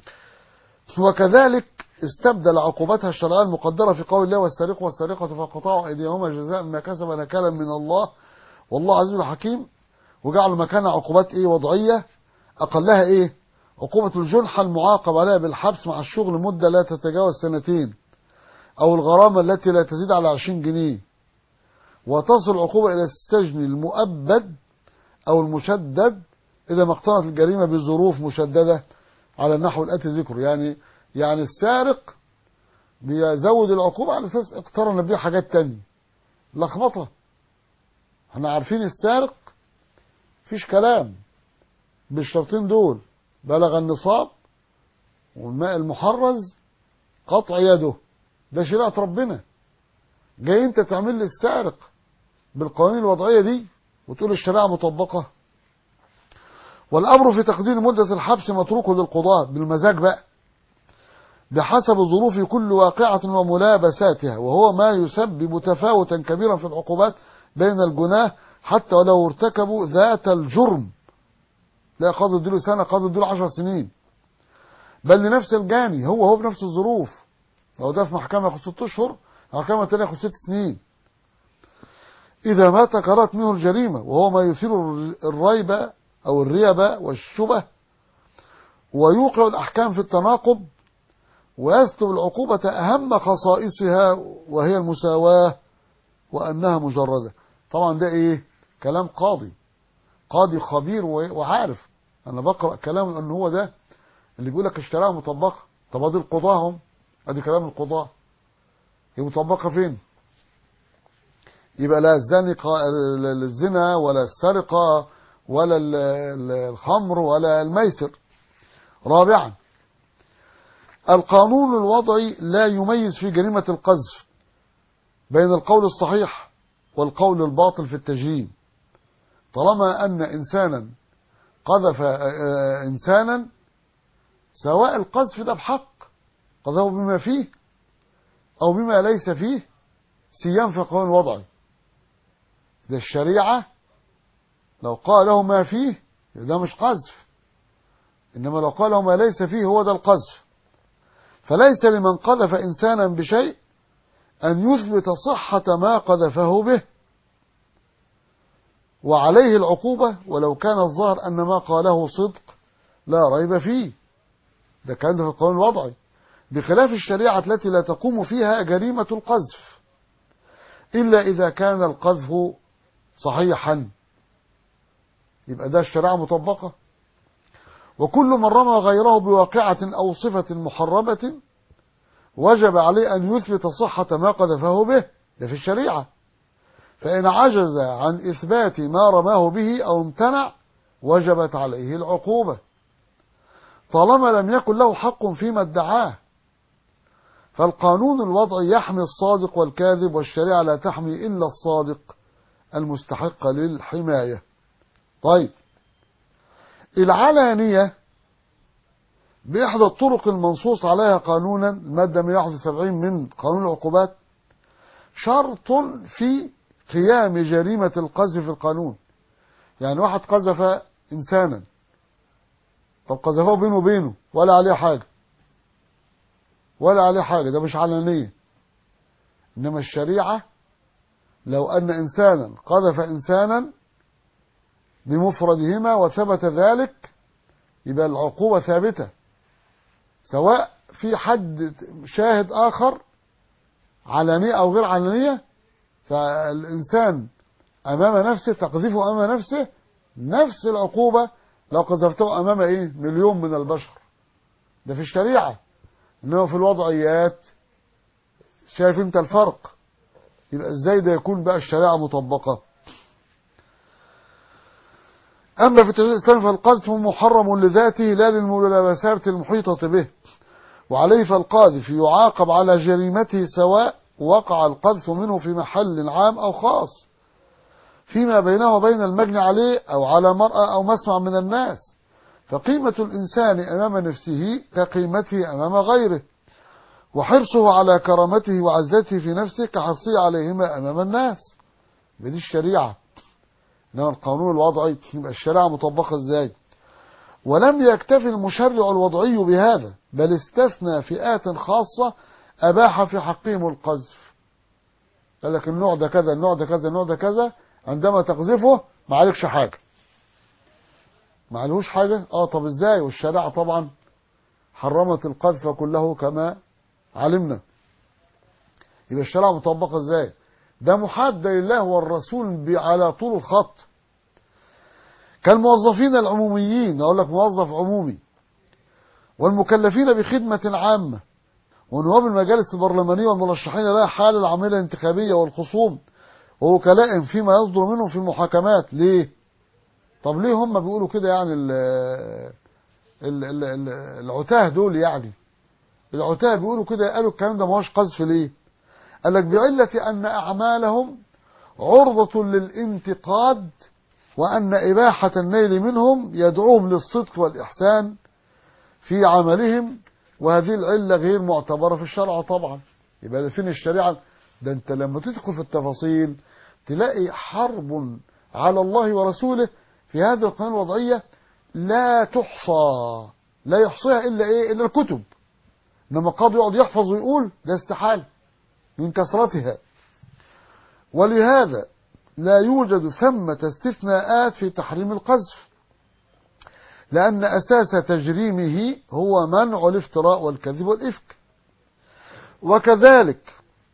وكذلك استبدل عقوبتها الشرعية المقدرة في قول الله والسارق والسارقة فقطعوا أيديهما جزاء ما كسب نكالا من الله والله عزيز حكيم وجعلوا مكانها عقوبات ايه وضعية اقلها ايه عقوبة الجنحة المعاقب عليها بالحبس مع الشغل مدة لا تتجاوز سنتين او الغرامة التي لا تزيد على 20 جنيه وتصل العقوبة الى السجن المؤبد او المشدد اذا ما اقترنت الجريمة بظروف مشددة على النحو الاتي ذكره يعني يعني السارق بيزود العقوبة على اساس اقترن بيه حاجات تانية لخبطة احنا عارفين السارق فيش كلام بالشرطين دول بلغ النصاب والماء المحرز قطع يده ده شريعة ربنا جاي انت تعمل لي السارق بالقوانين الوضعية دي وتقول الشريعة مطبقة والأمر في تقدير مدة الحبس متروك للقضاة بالمزاج بقى بحسب ظروف كل واقعة وملابساتها وهو ما يسبب تفاوتا كبيرا في العقوبات بين الجناه حتى ولو ارتكبوا ذات الجرم لا قاضي يديله سنة قاضي يديله عشر سنين بل لنفس الجاني هو هو بنفس الظروف لو ده في محكمة ياخد ست أشهر محكمة تانية ياخد ست سنين إذا ما تكررت منه الجريمة وهو ما يثير الريبة أو الريبة والشبه ويوقع الأحكام في التناقض ويستوي العقوبة أهم خصائصها وهي المساواة وأنها مجردة طبعا ده إيه كلام قاضي قاضي خبير وعارف أنا بقرأ كلام أن هو ده اللي بيقول لك الشريعة مطبقة طب ادي القضاة هم ادي كلام القضاة هي مطبقة فين يبقى لا الزنقة الزنا ولا السرقة ولا الخمر ولا الميسر رابعا القانون الوضعي لا يميز في جريمة القذف بين القول الصحيح والقول الباطل في التجريم طالما أن إنسانا قذف إنسانا سواء القذف ده بحق قذفه بما فيه أو بما ليس فيه سيان في القانون الوضعي ده الشريعة لو قال له ما فيه ده مش قذف إنما لو قال له ما ليس فيه هو ده القذف فليس لمن قذف إنسانا بشيء أن يثبت صحة ما قذفه به وعليه العقوبة ولو كان الظاهر أن ما قاله صدق لا ريب فيه ده كان في القانون الوضعي بخلاف الشريعة التي لا تقوم فيها جريمة القذف إلا إذا كان القذف صحيحا يبقى ده الشريعة مطبقة وكل من رمى غيره بواقعة أو صفة محرمة وجب عليه أن يثبت صحة ما قذفه به ده في الشريعة فإن عجز عن إثبات ما رماه به أو امتنع وجبت عليه العقوبة طالما لم يكن له حق فيما ادعاه فالقانون الوضعي يحمي الصادق والكاذب والشريعة لا تحمي إلا الصادق المستحق للحماية طيب العلانية بإحدى الطرق المنصوص عليها قانونا المادة 171 من قانون العقوبات شرط في قيام جريمة القذف في القانون يعني واحد قذف إنسانا طب قذفه بينه وبينه ولا عليه حاجة ولا عليه حاجة ده مش علانية إنما الشريعة لو أن إنسانا قذف إنسانا بمفردهما وثبت ذلك يبقى العقوبة ثابتة سواء في حد شاهد آخر علانية أو غير علانية فالإنسان أمام نفسه تقذيفه أمام نفسه نفس العقوبة لو قذفته أمام إيه مليون من البشر ده في الشريعة إنما في الوضعيات شايف أنت الفرق يبقى إزاي ده يكون بقى الشريعة مطبقة أما في التشريع الإسلامي فالقذف محرم لذاته لا للملابسات المحيطة به وعليه فالقاذف يعاقب على جريمته سواء وقع القذف منه في محل عام أو خاص فيما بينه وبين المجني عليه أو على مرأة أو مسمع من الناس فقيمة الإنسان أمام نفسه كقيمته أمام غيره وحرصه على كرامته وعزته في نفسه كحرصه عليهما أمام الناس بدي الشريعة إنما القانون الوضعي يبقى الشريعة مطبقة إزاي ولم يكتفي المشرع الوضعي بهذا بل استثنى فئات خاصة أباح في حقهم القذف قال لك النوع ده كذا النوع ده كذا النوع ده كذا عندما تقذفه ما عليكش حاجة ما عليهوش حاجة اه طب ازاي والشريعة طبعا حرمت القذف كله كما علمنا يبقى الشريعة مطبقة ازاي ده محاد لله والرسول على طول الخط كالموظفين العموميين اقول لك موظف عمومي والمكلفين بخدمة عامة ونواب المجالس البرلمانية والمرشحين لها حال العملية الانتخابية والخصوم ووكلائهم فيما يصدر منهم في المحاكمات ليه طب ليه هم بيقولوا كده يعني ال ال ال ال العتاه دول يعني العتاه بيقولوا كده قالوا الكلام ده ما هوش قذف ليه قال لك بعلة أن أعمالهم عرضة للانتقاد وأن إباحة النيل منهم يدعوهم للصدق والإحسان في عملهم وهذه العلة غير معتبرة في الشرع طبعا يبقى ده فين الشريعة ده انت لما تدخل في التفاصيل تلاقي حرب على الله ورسوله في هذه القانون الوضعية لا تحصى لا يحصيها إلا إيه إلا الكتب إنما قاضي يقعد يحفظ ويقول ده استحال من كثرتها ولهذا لا يوجد ثمة استثناءات في تحريم القذف لأن أساس تجريمه هو منع الافتراء والكذب والإفك وكذلك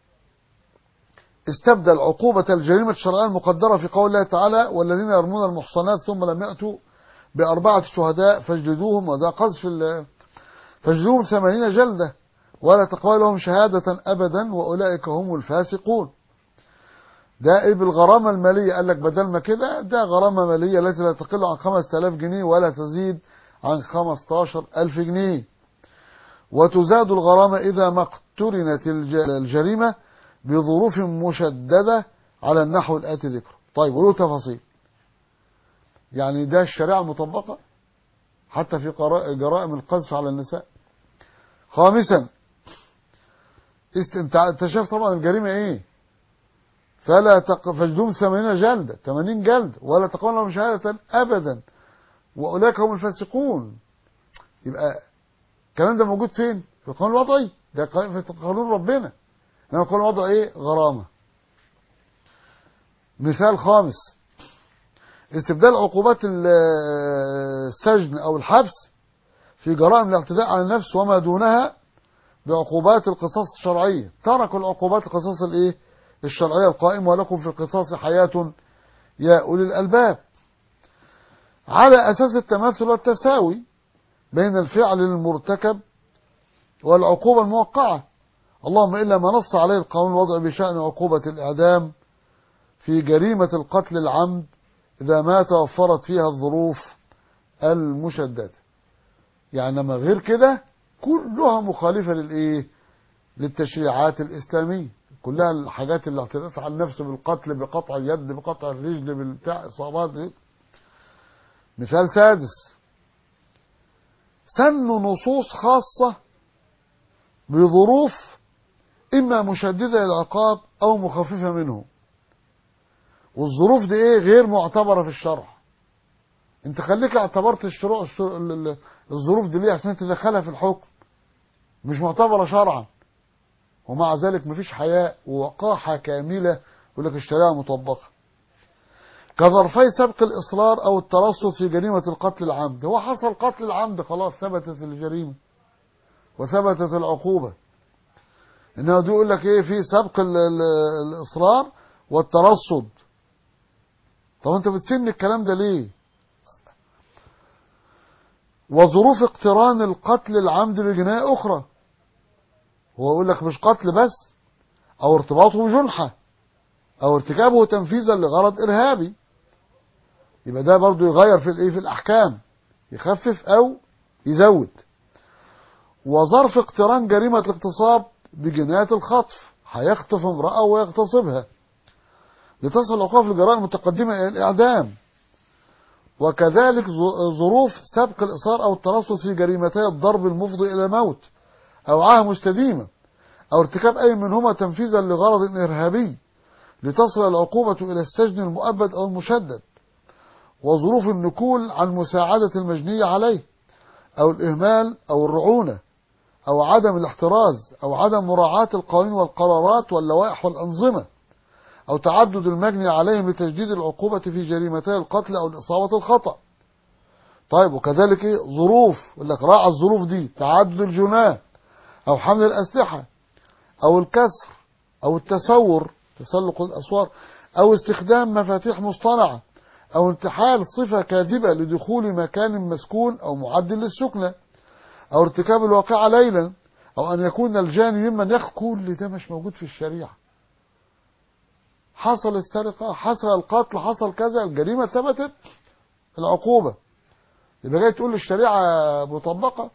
استبدل عقوبة الجريمة الشرعية المقدرة في قول الله تعالى والذين يرمون المحصنات ثم لم يأتوا بأربعة شهداء فاجلدوهم وده قذف فاجلدوهم ثمانين جلدة ولا تقبل لهم شهادة أبدا وأولئك هم الفاسقون ده ايه بالغرامة المالية قال لك بدل ما كده ده غرامة مالية التي لا تقل عن 5000 جنيه ولا تزيد عن 15000 جنيه وتزاد الغرامة إذا ما اقترنت الج- الجريمة بظروف مشددة على النحو الآتي ذكره طيب وله تفاصيل يعني ده الشريعة المطبقة حتى في قرا- جرائم القذف على النساء خامسا است- انت انت شايف طبعا الجريمة ايه فلا تق... فاجدوم ثمانين جلدة ثمانين جلد ولا تقبل لهم شهادة أبدا وأولئك هم الفاسقون يبقى الكلام ده موجود فين؟ في القانون الوضعي ده قا- في قانون ربنا إنما القانون الوضعي إيه؟ غرامة مثال خامس استبدال عقوبات ال- السجن أو الحبس في جرائم الاعتداء على النفس وما دونها بعقوبات القصاص الشرعية تركوا العقوبات القصاص الإيه؟ الشرعية القائمة ولكم في القصاص حياة يا أولي الألباب على أساس التماثل والتساوي بين الفعل المرتكب والعقوبة الموقعة اللهم إلا ما نص عليه القانون الوضعي بشأن عقوبة الإعدام في جريمة القتل العمد إذا ما توفرت فيها الظروف المشددة يعني ما غير كده كلها مخالفة للإيه للتشريعات الإسلامية كلها الحاجات اللي اعتدت على النفس بالقتل بقطع اليد بقطع الرجل بالبتاع إصابات دي. مثال سادس سن نصوص خاصة بظروف إما مشددة للعقاب أو مخففة منه والظروف دي إيه غير معتبرة في الشرع أنت خليك اعتبرت الشروع الشر- ال- ال- الظروف دي ليه عشان تدخلها في الحكم مش معتبرة شرعا ومع ذلك مفيش حياء ووقاحة كاملة يقول لك الشريعة مطبقة كظرفي سبق الإصرار أو الترصد في جريمة القتل العمد هو حصل قتل العمد خلاص ثبتت الجريمة وثبتت العقوبة إنه دي يقول لك إيه في سبق ال- ال- الإصرار والترصد طب أنت بتسن الكلام ده ليه وظروف اقتران القتل العمد بجناية أخرى هو يقول لك مش قتل بس او ارتباطه بجنحة او ارتكابه تنفيذا لغرض ارهابي يبقى ده برضو يغير في الايه في الاحكام يخفف او يزود وظرف اقتران جريمة الاغتصاب بجناية الخطف هيخطف امرأة ويغتصبها لتصل العقوبة في الجرائم المتقدمة إلى الإعدام وكذلك ظ- ظروف سبق الإصرار أو الترصد في جريمتي الضرب المفضي إلى الموت أو عاهة مستديمة أو ارتكاب أي منهما تنفيذا لغرض إرهابي لتصل العقوبة إلى السجن المؤبد أو المشدد وظروف النكول عن مساعدة المجني عليه أو الإهمال أو الرعونة أو عدم الاحتراز أو عدم مراعاة القوانين والقرارات واللوائح والأنظمة أو تعدد المجني عليهم لتجديد العقوبة في جريمتي القتل أو الإصابة الخطأ طيب وكذلك إيه ظروف يقول لك راعى الظروف دي تعدد الجناه أو حمل الأسلحة أو الكسر أو التسور تسلق الأسوار أو استخدام مفاتيح مصطنعة أو انتحال صفة كاذبة لدخول مكان مسكون أو معد للسكنة أو ارتكاب الواقعة ليلا أو أن يكون الجاني ممن يخ كل ده مش موجود في الشريعة حصل السرقة حصل القتل حصل كذا الجريمة ثبتت العقوبة يبقى جاي تقول الشريعة مطبقة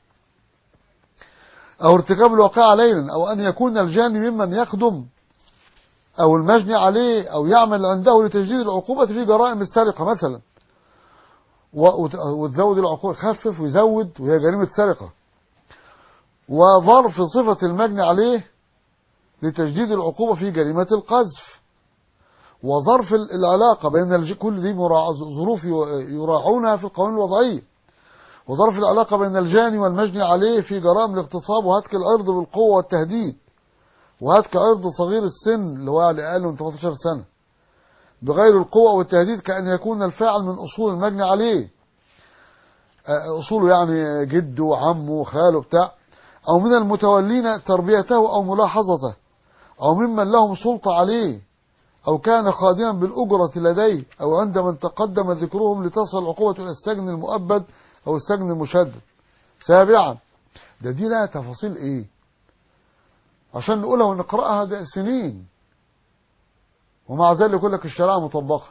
أو ارتكاب الواقعة ليلا أو أن يكون الجاني ممن يخدم أو المجني عليه أو يعمل عنده لتجديد العقوبة في جرائم السرقة مثلا و- وت- وتزود العقوبة خفف ويزود وهي جريمة سرقة وظرف صفة المجني عليه لتجديد العقوبة في جريمة القذف وظرف ال- العلاقة بين الج... كل دي مراع... ظروف ي- يراعونها في القوانين الوضعية وظرف العلاقة بين الجاني والمجني عليه في جرائم الاغتصاب وهتك العرض بالقوة والتهديد وهتك عرض صغير السن اللي هو على الأقل من 18 سنة بغير القوة والتهديد كأن يكون الفاعل من أصول المجني عليه آه، أصوله يعني جده وعمه وخاله بتاع أو من المتولين تربيته أو ملاحظته أو ممن لهم سلطة عليه أو كان خادما بالأجرة لديه أو عند من تقدم ذكرهم لتصل العقوبة إلى السجن المؤبد أو السجن المشدد سابعا ده دي لها تفاصيل إيه عشان نقولها ونقرأها ده سنين ومع ذلك يقول لك الشريعة مطبقة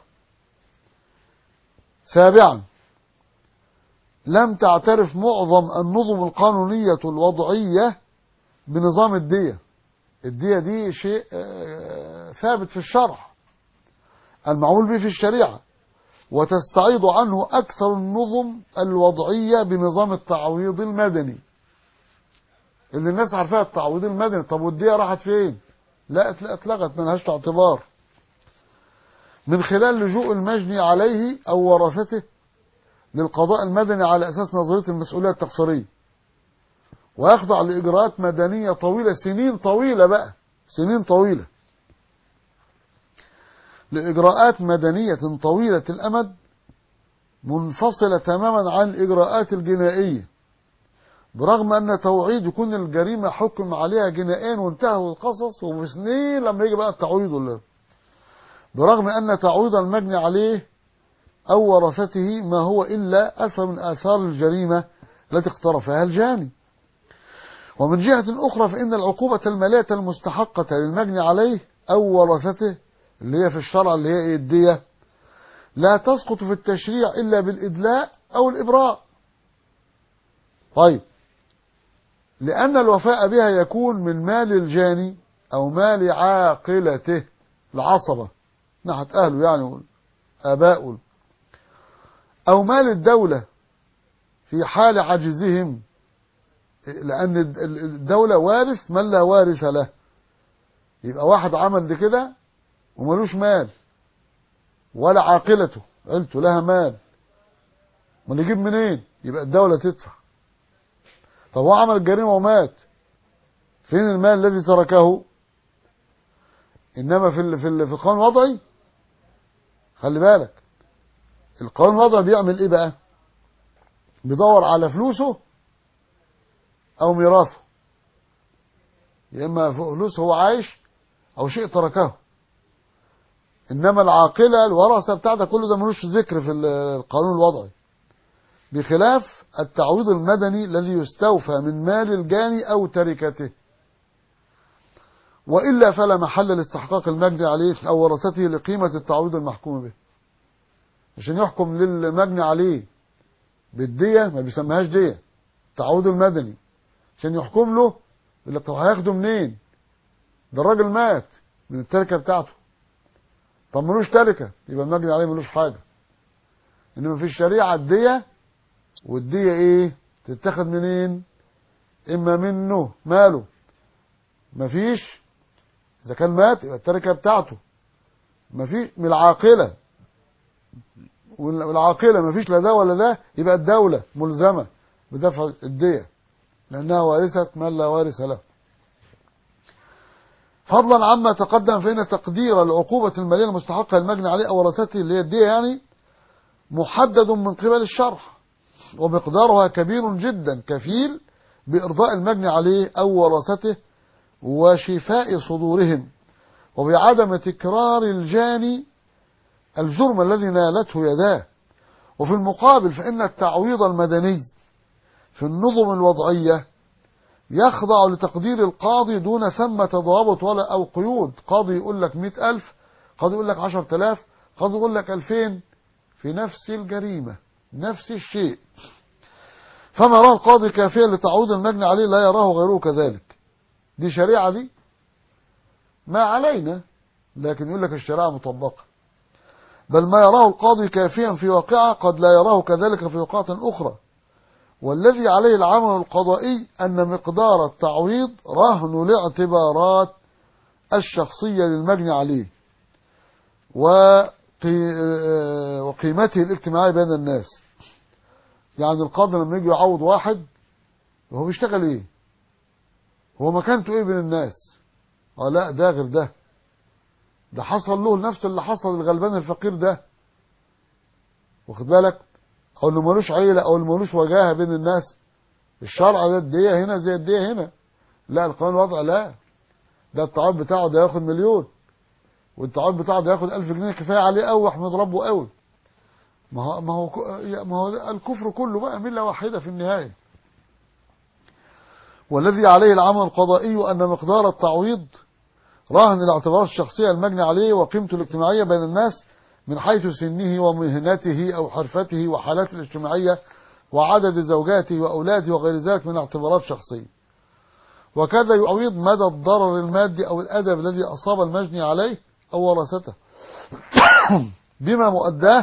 سابعا لم تعترف معظم النظم القانونية الوضعية بنظام الدية الدية دي شيء آه، ثابت في الشرع المعمول به في الشريعة وتستعيض عنه أكثر النظم الوضعية بنظام التعويض المدني اللي الناس عارفاها التعويض المدني طب والدية راحت فين لا اتل- اتلغت ملهاش اعتبار من خلال لجوء المجني عليه أو ورثته للقضاء المدني على أساس نظرية المسؤولية التقصيرية ويخضع لإجراءات مدنية طويلة سنين طويلة بقى سنين طويلة لإجراءات مدنية طويلة الأمد منفصلة تماما عن الإجراءات الجنائية برغم أن توعيد يكون الجريمة حكم عليها جنائيا وانتهوا القصص وبسنين لما يجي بقى التعويض ولا برغم أن تعويض المجني عليه أو ورثته ما هو إلا أثر من آثار الجريمة التي اقترفها الجاني ومن جهة أخرى فإن العقوبة المالية المستحقة للمجني عليه أو ورثته اللي هي في الشرع اللي هي إيه الدية لا تسقط في التشريع إلا بالإدلاء أو الإبراء طيب لأن الوفاء بها يكون من مال الجاني أو مال عاقلته العصبة ناحية أهله يعني آباؤه أو مال الدولة في حال عجزهم لأن الدولة وارث من لا وارث له يبقى واحد عمل دي كده وملوش مال ولا عاقلته عيلته لها مال ما نجيب منين يبقى الدولة تدفع طب هو عمل الجريمة ومات فين المال الذي تركه انما في ال في ال في القانون الوضعي خلي بالك القانون الوضعي بيعمل ايه بقى بيدور على فلوسه او ميراثه يا اما فلوس هو عايش او شيء تركه انما العاقله الورثه بتاع ده كله ده ملوش ذكر في القانون الوضعي بخلاف التعويض المدني الذي يستوفى من مال الجاني او تركته والا فلا محل لاستحقاق المجني عليه او ورثته لقيمه التعويض المحكوم به عشان يحكم للمجني عليه بالديه ما بيسميهاش ديه التعويض المدني عشان يحكم له يقول لك طب هياخده منين ده الراجل مات من التركه بتاعته طب ملوش تركه يبقى المجني عليه ملوش حاجه انما في الشريعه الديه والديه ايه تتاخد منين اما منه ماله مفيش اذا كان مات يبقى التركه بتاعته مفيش من العاقله والعاقله مفيش لا ده ولا ده يبقى الدوله ملزمه بدفع الديه لانها وارثه من لا وارث له فضلا عما تقدم فإن تقدير العقوبة المالية المستحقة للمجني عليه أو ورثته اللي هي الدية يعني محدد من قبل الشرع ومقدارها كبير جدا كفيل بإرضاء المجني عليه أو ورثته وشفاء صدورهم وبعدم تكرار الجاني الجرم الذي نالته يداه وفي المقابل فإن التعويض المدني في النظم الوضعية يخضع لتقدير القاضي دون ثمة ضوابط ولا أو قيود قاضي يقول لك مئة ألف قاضي يقول لك عشر تلاف قاضي يقول لك ألفين في نفس الجريمة نفس الشيء فما راه القاضي كافيا لتعويض المجني عليه لا يراه غيره كذلك دي شريعة دي ما علينا لكن يقول لك الشريعة مطبقة بل ما يراه القاضي كافيا في واقعة قد لا يراه كذلك في وقعة أخرى والذي عليه العمل القضائي أن مقدار التعويض رهن الاعتبارات الشخصية للمجني عليه وقيمته الاجتماعية بين الناس يعني القاضي لما يجي يعوض واحد هو بيشتغل ايه هو مكانته ايه بين الناس اه لا ده غير ده ده حصل له نفس اللي حصل للغلبان الفقير ده واخد بالك او اللي ملوش عيله او اللي ملوش وجاهه بين الناس الشرع ده الديه هنا زي الديه هنا لا القانون الوضع لا ده التعويض بتاعه ده ياخد مليون والتعويض بتاعه ده ياخد 1000 جنيه كفايه عليه قوي واحمد ربه قوي ما هو ما هو ما هو الكفر كله بقى مله واحده في النهايه والذي عليه العمل القضائي أن مقدار التعويض راهن الاعتبارات الشخصية المجني عليه وقيمته الاجتماعية بين الناس من حيث سنه ومهنته أو حرفته وحالاته الاجتماعية وعدد زوجاته وأولاده وغير ذلك من اعتبارات شخصية وكذا يعويض مدى الضرر المادي أو الأدب الذي أصاب المجني عليه أو ورثته بما مؤداه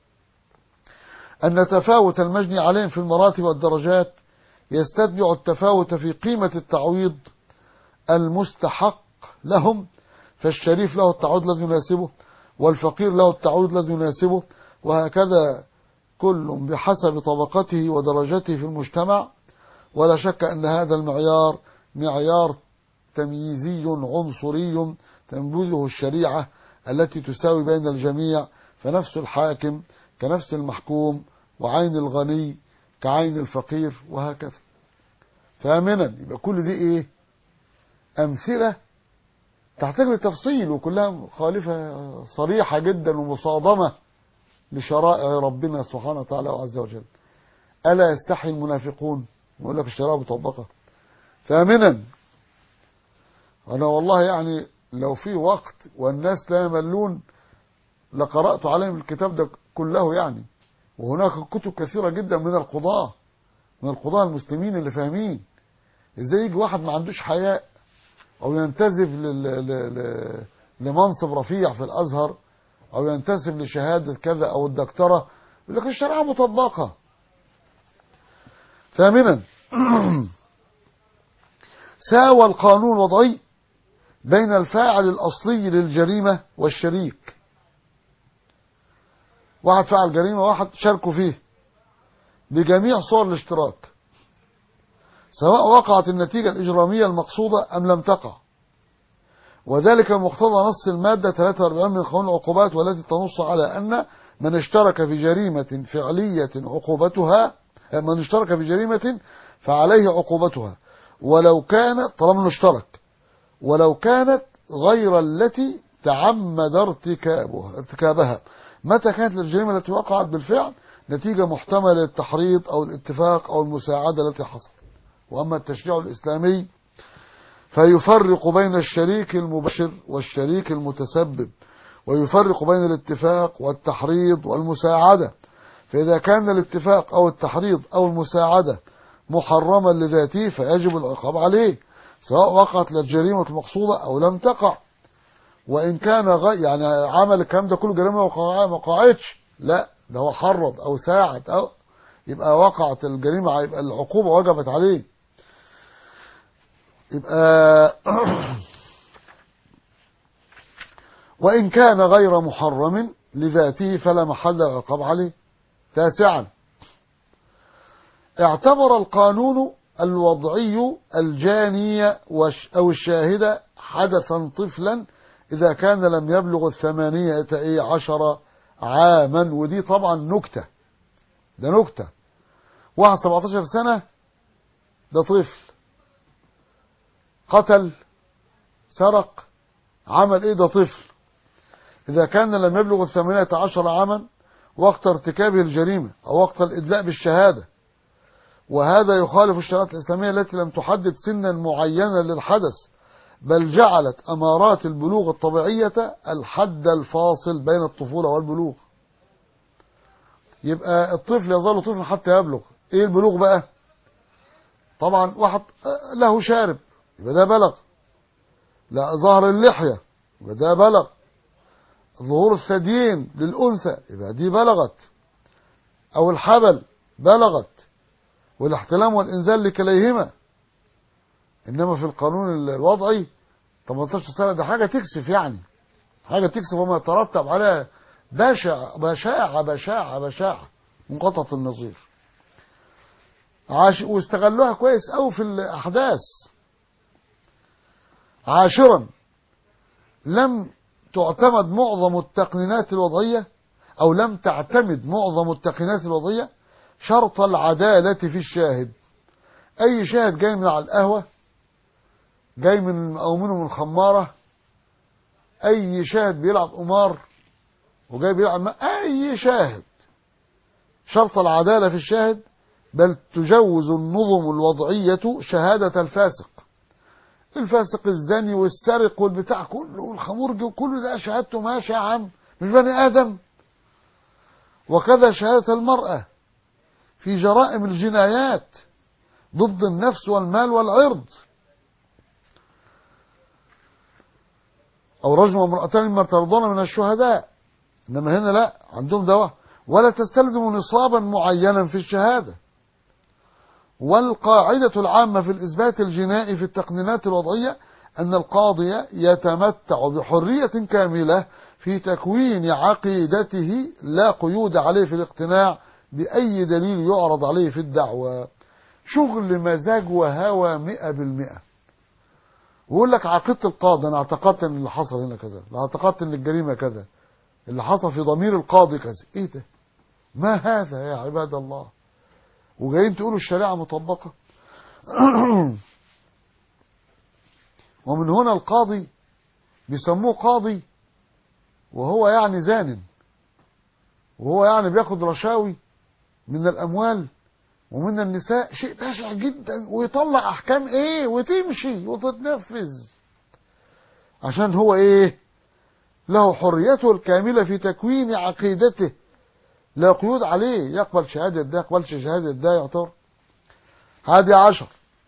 أن تفاوت المجني عليهم في المراتب والدرجات يستتبع التفاوت في قيمة التعويض المستحق لهم فالشريف له التعويض الذي يناسبه والفقير له التعويض الذي يناسبه وهكذا كل بحسب طبقته ودرجته في المجتمع ولا شك أن هذا المعيار معيار تمييزي عنصري تنبذه الشريعة التي تساوي بين الجميع فنفس الحاكم كنفس المحكوم وعين الغني كعين الفقير وهكذا ثامنا يبقى كل دي ايه امثله تحتاج لتفصيل وكلها مخالفه صريحه جدا ومصادمه لشرائع ربنا سبحانه وتعالى وعز وجل الا يستحي المنافقون يقول لك الشرائع مطبقه ثامنا انا والله يعني لو في وقت والناس لا يملون لقرات عليهم الكتاب ده كله يعني وهناك كتب كثيرة جدا من القضاة من القضاة المسلمين اللي فاهمين ازاي يجي واحد ما عندوش حياء او ينتسب لل... ل... لمنصب رفيع في الازهر او ينتسب لشهادة كذا او الدكتورة يقول لك الشريعة مطبقة ثامنا ساوى القانون الوضعي بين الفاعل الأصلي للجريمة والشريك واحد فعل جريمة واحد شاركوا فيه بجميع صور الاشتراك سواء وقعت النتيجة الإجرامية المقصودة أم لم تقع وذلك مقتضى نص المادة 43 من قانون العقوبات والتي تنص على أن من اشترك في جريمة فعلية عقوبتها من اشترك في جريمة فعليه عقوبتها ولو كانت طالما انه اشترك ولو كانت غير التي تعمد ارتكابها ارتكابها متى كانت الجريمة التي وقعت بالفعل نتيجة محتملة للتحريض أو الاتفاق أو المساعدة التي حصلت وأما التشريع الإسلامي فيفرق بين الشريك المباشر والشريك المتسبب ويفرق بين الاتفاق والتحريض والمساعدة فإذا كان الاتفاق أو التحريض أو المساعدة محرما لذاته فيجب العقاب عليه سواء وقعت الجريمة المقصودة أو لم تقع وإن كان غي يعني عمل الكلام ده كله جريمة ما وقعتش لا ده هو حرض أو ساعد أو يبقى وقعت الجريمة يبقى العقوبة وجبت عليه يبقى وإن كان غير محرم لذاته فلا محل العقاب عليه تاسعا اعتبر القانون الوضعي الجاني أو الشاهد حدثا طفلا إذا كان لم يبلغ الثمانية عشر عاما ودي طبعا نكتة ده نكتة واحد 17 سنة ده طفل قتل سرق عمل ايه ده طفل إذا كان لم يبلغ الثمانية عشر عاما وقت ارتكابه الجريمة أو وقت الإدلاء بالشهادة وهذا يخالف الشريعة الإسلامية التي لم تحدد سنا معينا للحدث بل جعلت أمارات البلوغ الطبيعية الحد الفاصل بين الطفولة والبلوغ يبقى الطفل يظل طفل حتى يبلغ ايه البلوغ بقى طبعا واحد له شارب يبقى ده بلغ لا ظهر اللحية يبقى ده بلغ ظهور الثديين للأنثى يبقى دي بلغت أو الحبل بلغت والاحتلام والإنزال لكليهما إنما في القانون الوضعي 18 سنة ده حاجة تكسف يعني حاجة تكسف وما يترتب عليها بشع بشاعة بشاعة بشاعة منقطعة النظير عاش واستغلوها كويس قوي في الأحداث عاشرا لم تعتمد معظم التقنينات الوضعية أو لم تعتمد معظم التقنينات الوضعية شرط العدالة في الشاهد أي شاهد جاي من على القهوة جاي من أو منه من خمارة أي شاهد بيلعب قمار وجاي بيلعب ما أي شاهد شرط العدالة في الشاهد بل تجوز النظم الوضعية شهادة الفاسق الفاسق الزاني والسرق والبتاع كله والخمورج وكله ده شهادته ماشي يا عم مش بني آدم وكذا شهادة المرأة في جرائم الجنايات ضد النفس والمال والعرض أو رجم امرأتين مما ترضون من الشهداء إنما هنا لا عندهم دواء ولا تستلزم نصابا معينا في الشهادة والقاعدة العامة في الإثبات الجنائي في التقنينات الوضعية أن القاضي يتمتع بحرية كاملة في تكوين عقيدته لا قيود عليه في الاقتناع بأي دليل يعرض عليه في الدعوة شغل مزاج وهوى مئة بالمئة ويقول لك عقيدة القاضي أنا اعتقدت أن اللي حصل هنا كذا أنا اعتقدت أن الجريمة كذا اللي حصل في ضمير القاضي كذا إيه ده ما هذا يا عباد الله وجايين تقولوا الشريعة مطبقة ومن هنا القاضي بيسموه قاضي وهو يعني زان وهو يعني بياخد رشاوي من الأموال ومن النساء شيء بشع جدا ويطلع أحكام إيه وتمشي وتتنفذ عشان هو إيه له حريته الكاملة في تكوين عقيدته لا قيود عليه يقبل شهادة ده يقبلش شهادة ده يعتبر هذه عشر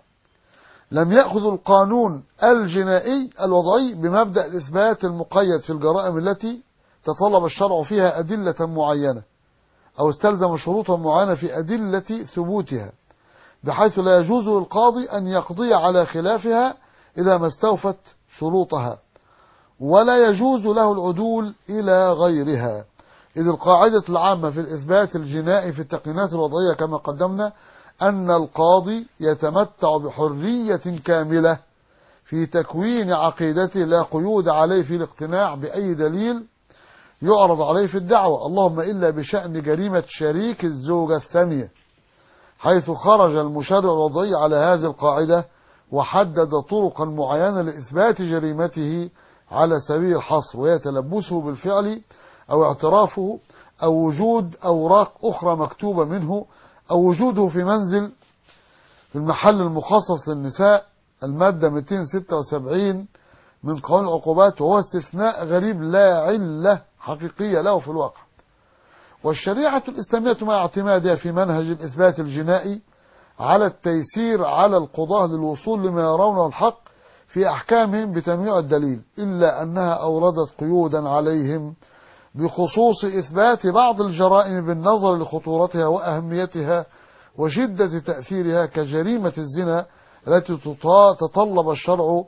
لم يأخذ القانون الجنائي الوضعي بمبدأ الإثبات المقيد في الجرائم التي تطلب الشرع فيها أدلة معينة أو استلزم شروطا معينة في أدلة ثبوتها بحيث لا يجوز للقاضي أن يقضي على خلافها إذا ما استوفت شروطها ولا يجوز له العدول إلى غيرها إذ القاعدة العامة في الإثبات الجنائي في التقنينات الوضعية كما قدمنا أن القاضي يتمتع بحرية كاملة في تكوين عقيدته لا قيود عليه في الاقتناع بأي دليل يعرض عليه في الدعوة اللهم إلا بشأن جريمة شريك الزوجة الثانية حيث خرج المشرع الوضعي على هذه القاعدة وحدد طرقا معينة لإثبات جريمته على سبيل الحصر وهي تلبسه بالفعل أو اعترافه أو وجود أوراق أخرى مكتوبة منه أو وجوده في منزل في المحل المخصص للنساء المادة 276 من قانون العقوبات وهو استثناء غريب لا علة حقيقية له في الواقع والشريعة الإسلامية مع اعتمادها في منهج الإثبات الجنائي على التيسير على القضاة للوصول لما يرونه الحق في أحكامهم بتنويع الدليل إلا أنها أوردت قيودا عليهم بخصوص إثبات بعض الجرائم بالنظر لخطورتها وأهميتها وشدة تأثيرها كجريمة الزنا التي تطلب الشرع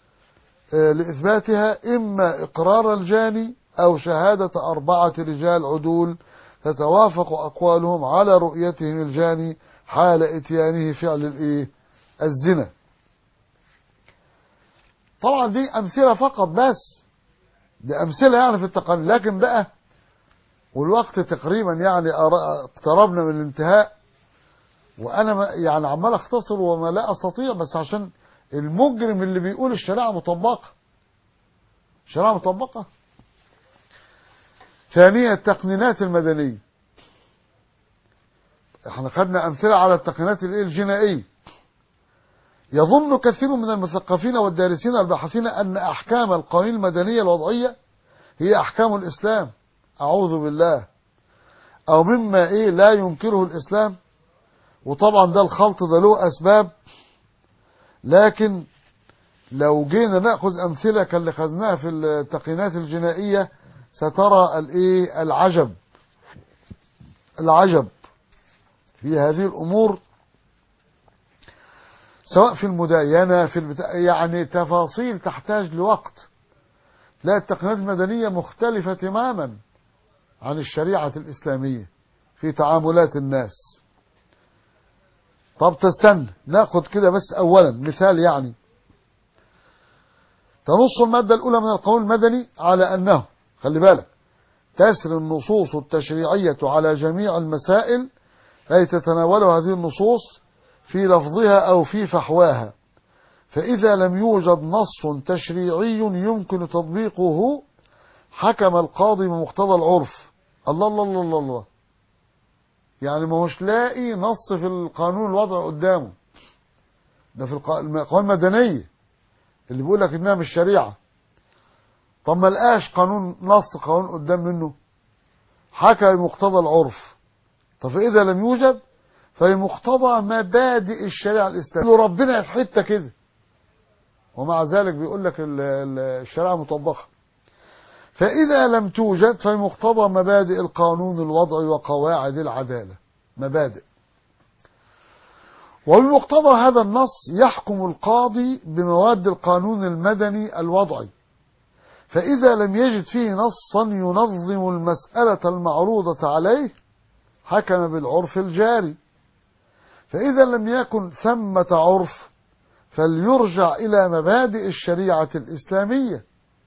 لإثباتها إما إقرار الجاني أو شهادة أربعة رجال عدول تتوافق أقوالهم على رؤيتهم الجاني حال إتيانه فعل الإيه؟ الزنا طبعا دي أمثلة فقط بس دي أمثلة يعني في التقنين لكن بقى والوقت تقريبا يعني اقتربنا من الانتهاء وأنا يعني عمال أختصر وما لا أستطيع بس عشان المجرم اللي بيقول الشريعة مطبقة الشريعة مطبقة ثانيا التقنينات المدنية احنا خدنا أمثلة على التقنينات الجنائية يظن كثير من المثقفين والدارسين الباحثين أن أحكام القوانين المدنية الوضعية هي أحكام الإسلام أعوذ بالله أو مما إيه لا ينكره الإسلام وطبعا ده الخلط ده له أسباب لكن لو جينا ناخذ امثله كاللي خدناها في التقييمات الجنائيه سترى الايه العجب العجب في هذه الامور سواء في المداينه في البتا... يعني تفاصيل تحتاج لوقت لا التقنيات المدنيه مختلفه تماما عن الشريعه الاسلاميه في تعاملات الناس طب تستنى ناخد كده بس اولا مثال يعني تنص المادة الأولى من القانون المدني على أنه خلي بالك تسري النصوص التشريعية على جميع المسائل التي تتناولها هذه النصوص في لفظها أو في فحواها فإذا لم يوجد نص تشريعي يمكن تطبيقه حكم القاضي بمقتضى العرف الله الله الله الله, الله. يعني ما هوش لاقي نص في القانون الوضعي قدامه ده في الق- القوانين المدنية اللي بيقول لك انها مش شريعة طب ما لقاش قانون نص قانون قدام منه حكى مقتضى العرف طب فإذا لم يوجد فبمقتضى مبادئ الشريعة الإسلامية ربنا في حتة كده ومع ذلك بيقول لك ال- ال- الشريعة مطبقة فإذا لم توجد فبمقتضى مبادئ القانون الوضعي وقواعد العدالة مبادئ وبمقتضى هذا النص يحكم القاضي بمواد القانون المدني الوضعي فإذا لم يجد فيه نصا ينظم المسألة المعروضة عليه حكم بالعرف الجاري فإذا لم يكن ثمة عرف فليرجع إلى مبادئ الشريعة الإسلامية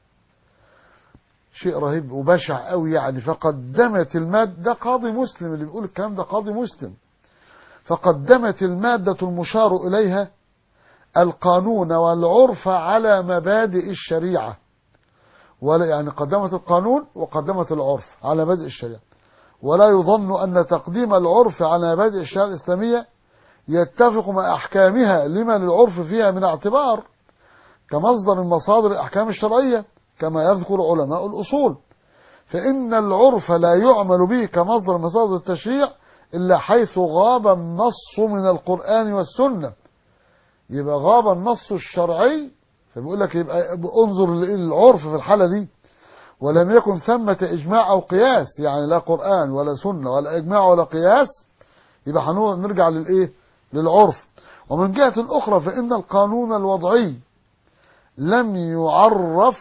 شيء رهيب وبشع قوي يعني فقدمت المادة ده قاضي مسلم اللي بيقول الكلام ده قاضي مسلم فقدمت المادة المشار إليها القانون والعرف على مبادئ الشريعة ولا يعني قدمت القانون وقدمت العرف على مبادئ الشريعة ولا يظن أن تقديم العرف على مبادئ الشريعة الإسلامية يتفق مع أحكامها لما للعرف فيها من اعتبار كمصدر من مصادر الأحكام الشرعية كما يذكر علماء الأصول فإن العرف لا يعمل به كمصدر من مصادر التشريع إلا حيث غاب النص من القرآن والسنة يبقى غاب النص الشرعي فبيقول لك يبقى انظر للعرف في الحالة دي ولم يكن ثمة إجماع أو قياس يعني لا قرآن ولا سنة ولا إجماع ولا قياس يبقى هنرجع للإيه للعرف ومن جهة أخرى فإن القانون الوضعي لم يعرف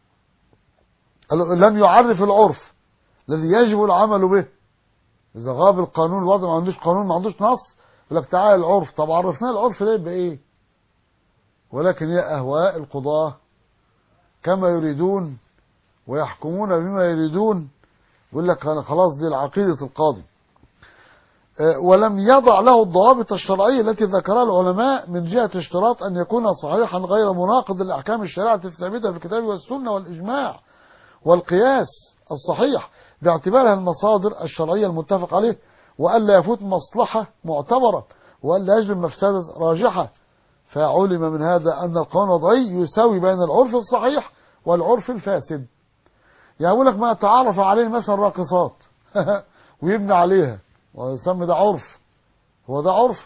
لم يعرف العرف الذي يجب العمل به إذا غاب القانون الوضعي ما عندوش قانون ما عندوش نص يقول لك تعالى العرف طب عرفناه العرف ده يبقى إيه ولكن هي أهواء القضاة كما يريدون ويحكمون بما يريدون يقول لك أنا خلاص دي العقيدة القاضي ولم يضع له الضوابط الشرعية التي ذكرها العلماء من جهة اشتراط أن يكون صحيحا غير مناقض للأحكام الشريعة الثابتة في الكتاب والسنة والإجماع والقياس الصحيح باعتبارها المصادر الشرعية المتفق عليه وألا يفوت مصلحة معتبرة وألا يجلب مفسدة راجحة فعلم من هذا أن القانون الوضعي يساوي بين العرف الصحيح والعرف الفاسد يعني يقول لك ما تعرف عليه مثلا راقصات ويبني عليها ويسمي ده عرف هو ده عرف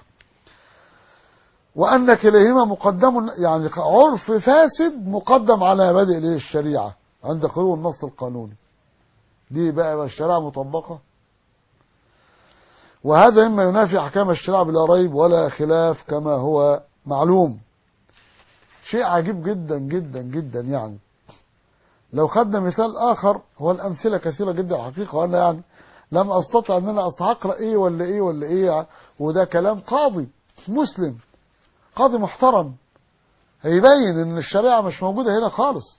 وأن كليهما مقدم يعني عرف فاسد مقدم على مبادئ الشريعة عند خلو النص القانوني دي بقى الشريعة مطبقة وهذا مما ينافي أحكام الشريعة بلا ريب ولا خلاف كما هو معلوم شيء عجيب جدا جدا جدا يعني لو خدنا مثال آخر هو الأمثلة كثيرة جدا الحقيقة وأنا يعني لم أستطع أن أنا أستحقر إيه ولا إيه ولا إيه وده كلام قاضي مسلم قاضي محترم هيبين ان الشريعة مش موجودة هنا خالص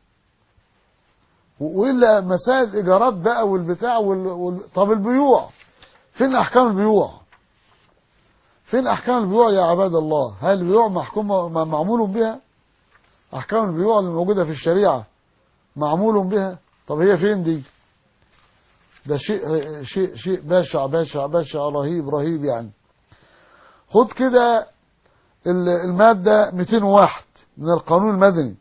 وإلا مسائل الإيجارات بقى والبتاع وال... وال... طب البيوع فين أحكام البيوع فين أحكام البيوع يا عباد الله هل البيوع محكوم معمول بها أحكام البيوع اللي موجودة في الشريعة معمول بها طب هي فين دي ده شيء شيء شيء بشع بشع بشع رهيب رهيب يعني خد كده المادة 201 من القانون المدني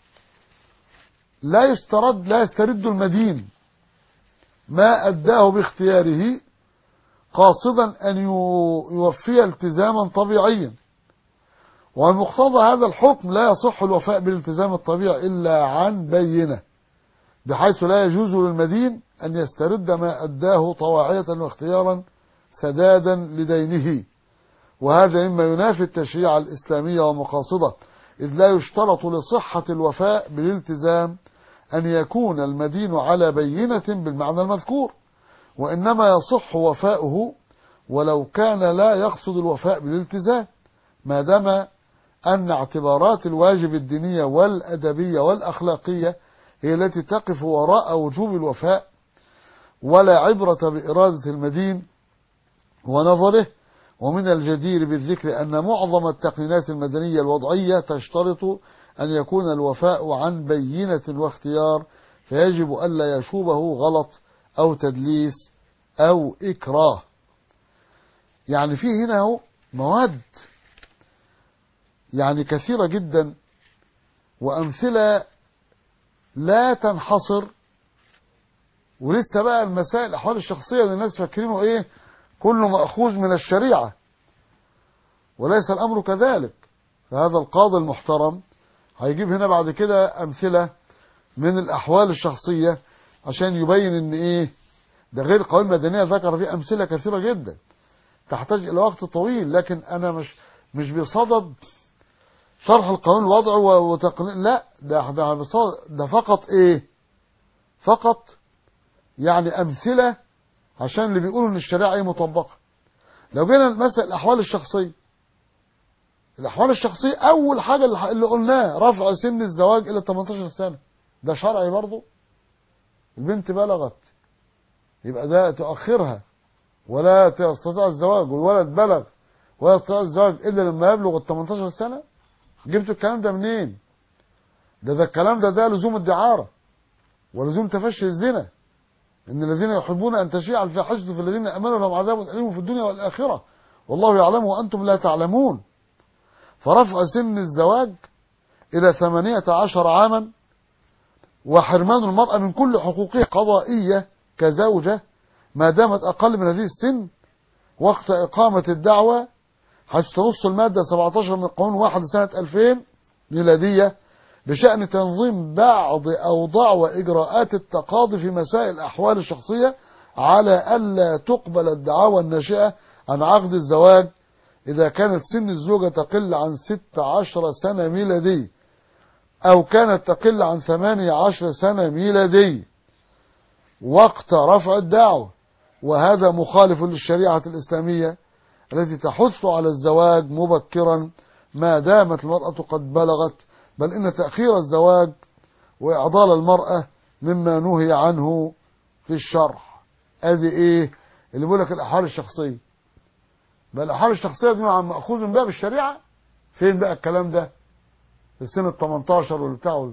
لا يسترد لا يسترد المدين ما أداه باختياره قاصدا أن يوفي التزاما طبيعيا ومقتضى هذا الحكم لا يصح الوفاء بالالتزام الطبيعي إلا عن بينة بحيث لا يجوز للمدين أن يسترد ما أداه طواعية واختيارا سدادا لدينه وهذا مما ينافي التشريع الإسلامي ومقاصده إذ لا يشترط لصحة الوفاء بالالتزام أن يكون المدين على بينة بالمعنى المذكور وإنما يصح وفاؤه ولو كان لا يقصد الوفاء بالالتزام ما دام أن اعتبارات الواجب الدينية والأدبية والأخلاقية هي التي تقف وراء وجوب الوفاء ولا عبرة بإرادة المدين ونظره ومن الجدير بالذكر أن معظم التقنينات المدنية الوضعية تشترط أن يكون الوفاء عن بينة واختيار فيجب ألا يشوبه غلط أو تدليس أو إكراه يعني في هنا اهو مواد يعني كثيرة جدا وأمثلة لا تنحصر ولسه بقى المسائل الأحوال الشخصية اللي الناس فاكرينه إيه كله مأخوذ من الشريعة وليس الأمر كذلك فهذا القاضي المحترم هيجيب هنا بعد كده أمثلة من الأحوال الشخصية عشان يبين إن إيه ده غير القوانين المدنية ذكر فيه أمثلة كثيرة جدا تحتاج إلى وقت طويل لكن أنا مش مش بصدد شرح القانون الوضعي وتقنين لا ده ده بصدد ده فقط إيه فقط يعني أمثلة عشان اللي بيقولوا إن الشريعة إيه مطبقة لو جينا مثلا الأحوال الشخصية الأحوال الشخصية أول حاجة اللي اللي قلناه رفع سن الزواج إلى 18 سنة ده شرعي برضه البنت بلغت يبقى ده تؤخرها ولا تستطيع الزواج والولد بلغ ولا يستطيع الزواج إلا لما يبلغ ال 18 سنة جبتوا الكلام ده منين ده ده الكلام ده ده لزوم الدعارة ولزوم تفشي الزنا إن الذين يحبون أن تشيع الفاحشة في الذين أمنوا لهم عذاب أليم في الدنيا والآخرة والله يعلم وأنتم لا تعلمون فرفع سن الزواج إلى ثمانية عشر عاما وحرمان المرأة من كل حقوقها قضائية كزوجة ما دامت أقل من هذه السن وقت إقامة الدعوة حيث تنص المادة 17 من قانون واحد سنة 2000 ميلادية بشأن تنظيم بعض أوضاع وإجراءات التقاضي في مسائل الأحوال الشخصية على ألا تقبل الدعاوى الناشئة عن عقد الزواج إذا كانت سن الزوجة تقل عن 16 سنة ميلادية أو كانت تقل عن 18 سنة ميلادية وقت رفع الدعوة وهذا مخالف للشريعة الإسلامية التي تحث على الزواج مبكرا ما دامت المرأة قد بلغت بل إن تأخير الزواج وإعضال المرأة مما نهي عنه في الشرع ادي ايه اللي بيقول لك الاحوال الشخصيه بل الاحوال الشخصيه دي ماخوذ من باب الشريعه فين بقى الكلام ده في سنه 18 والبتاع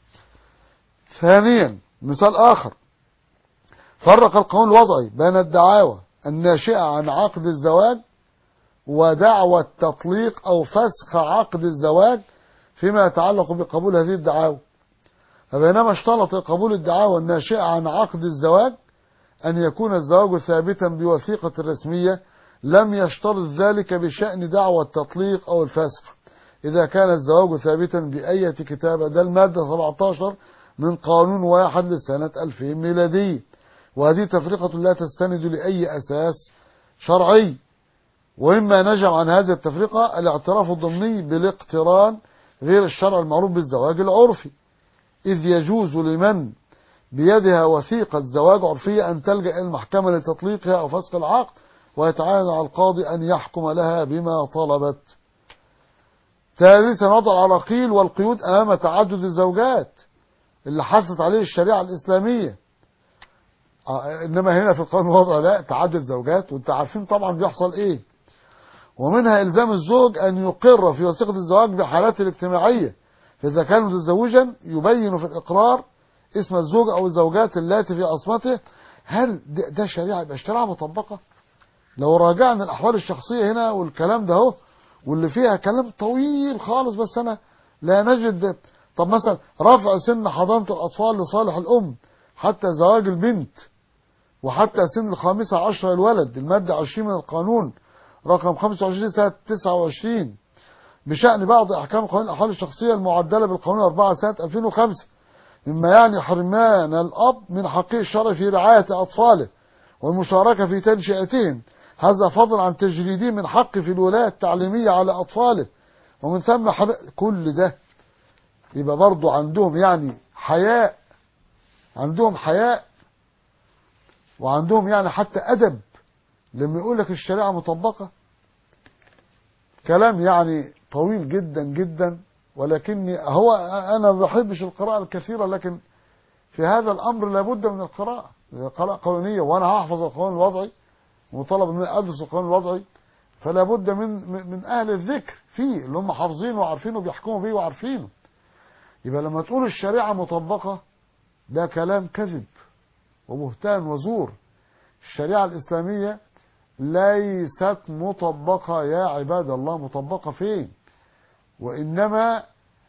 ثانيا مثال اخر فرق القانون الوضعي بين الدعاوى الناشئه عن عقد الزواج ودعوى التطليق او فسخ عقد الزواج فيما يتعلق بقبول هذه الدعاوى فبينما اشترط قبول الدعاوى الناشئه عن عقد الزواج أن يكون الزواج ثابتا بوثيقة رسمية لم يشترط ذلك بشأن دعوى التطليق أو الفسخ إذا كان الزواج ثابتا بأية كتابة ده المادة 17 من قانون واحد لسنة 2000 ميلادي وهذه تفرقة لا تستند لأي أساس شرعي وإما نجم عن هذه التفرقة الاعتراف الضمني بالاقتران غير الشرع المعروف بالزواج العرفي إذ يجوز لمن بيدها وثيقة زواج عرفية أن تلجأ إلى المحكمة لتطليقها أو فسخ العقد ويتعين على القاضي أن يحكم لها بما طلبت ثالثا وضع العراقيل والقيود أمام تعدد الزوجات اللي حثت عليه الشريعة الإسلامية إنما هنا في القانون وضع لا تعدد زوجات وانت عارفين طبعا بيحصل إيه ومنها إلزام الزوج أن يقر في وثيقة الزواج بحالاته الاجتماعية فإذا كان متزوجا يبين في الإقرار اسم الزوج او الزوجات اللاتي في عصمته هل ده, ده شريعه يبقى شريعه مطبقه لو راجعنا الاحوال الشخصيه هنا والكلام ده اهو واللي فيها كلام طويل خالص بس انا لا نجد طب مثلا رفع سن حضانه الاطفال لصالح الام حتى زواج البنت وحتى سن الخامسة عشر الولد المادة 20 من القانون رقم 25 سنة 29 بشأن بعض أحكام قانون الأحوال الشخصية المعدلة بالقانون 4 سنة 2005 مما يعني حرمان الأب من حقه الشرعي في رعاية أطفاله والمشاركة في تنشئتهم هذا فضل عن تجريده من حقه في الولاية التعليمية على أطفاله ومن ثم حر... كل ده يبقى برضو عندهم يعني حياء عندهم حياء وعندهم يعني حتى أدب لما يقول لك الشريعة مطبقة كلام يعني طويل جدا جدا ولكني هو انا ما بحبش القراءه الكثيره لكن في هذا الامر لابد من القراءه قراءه قانونيه وانا هحفظ القانون الوضعي وطلب مني ادرس القانون الوضعي فلا بد من من اهل الذكر فيه اللي هم حافظينه وعارفينه وبيحكموا بيه وعارفينه يبقى لما تقول الشريعه مطبقه ده كلام كذب وبهتان وزور الشريعه الاسلاميه ليست مطبقة يا عباد الله مطبقة فين وإنما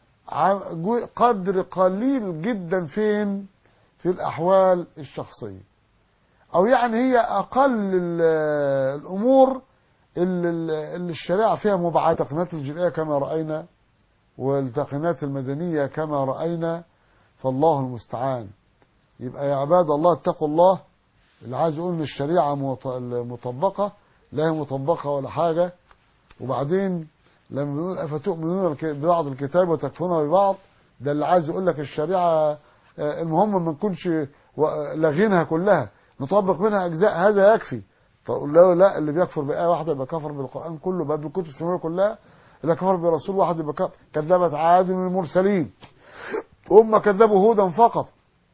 قدر قليل جدا فين في الأحوال الشخصية أو يعني هي أقل الأمور اللي الشريعة فيها مبعات التقنيات الجزئية كما رأينا والتقنيات المدنية كما رأينا فالله المستعان يبقى يا عباد الله اتقوا الله اللي عايز يقول ان الشريعة مطبقة لا هي مطبقة ولا حاجة وبعدين لما بنقول افتؤمنون ببعض الكتاب وتكفرون ببعض ده اللي عايز يقول لك الشريعة المهم ما نكونش لاغينها كلها نطبق منها اجزاء هذا يكفي فقول له لا اللي بيكفر بآية واحدة يبقى كفر بالقرآن كله بقى بالكتب السماوية كلها اللي كفر برسول واحد يبقى كفر كذبت عاد من المرسلين هم كذبوا هودا فقط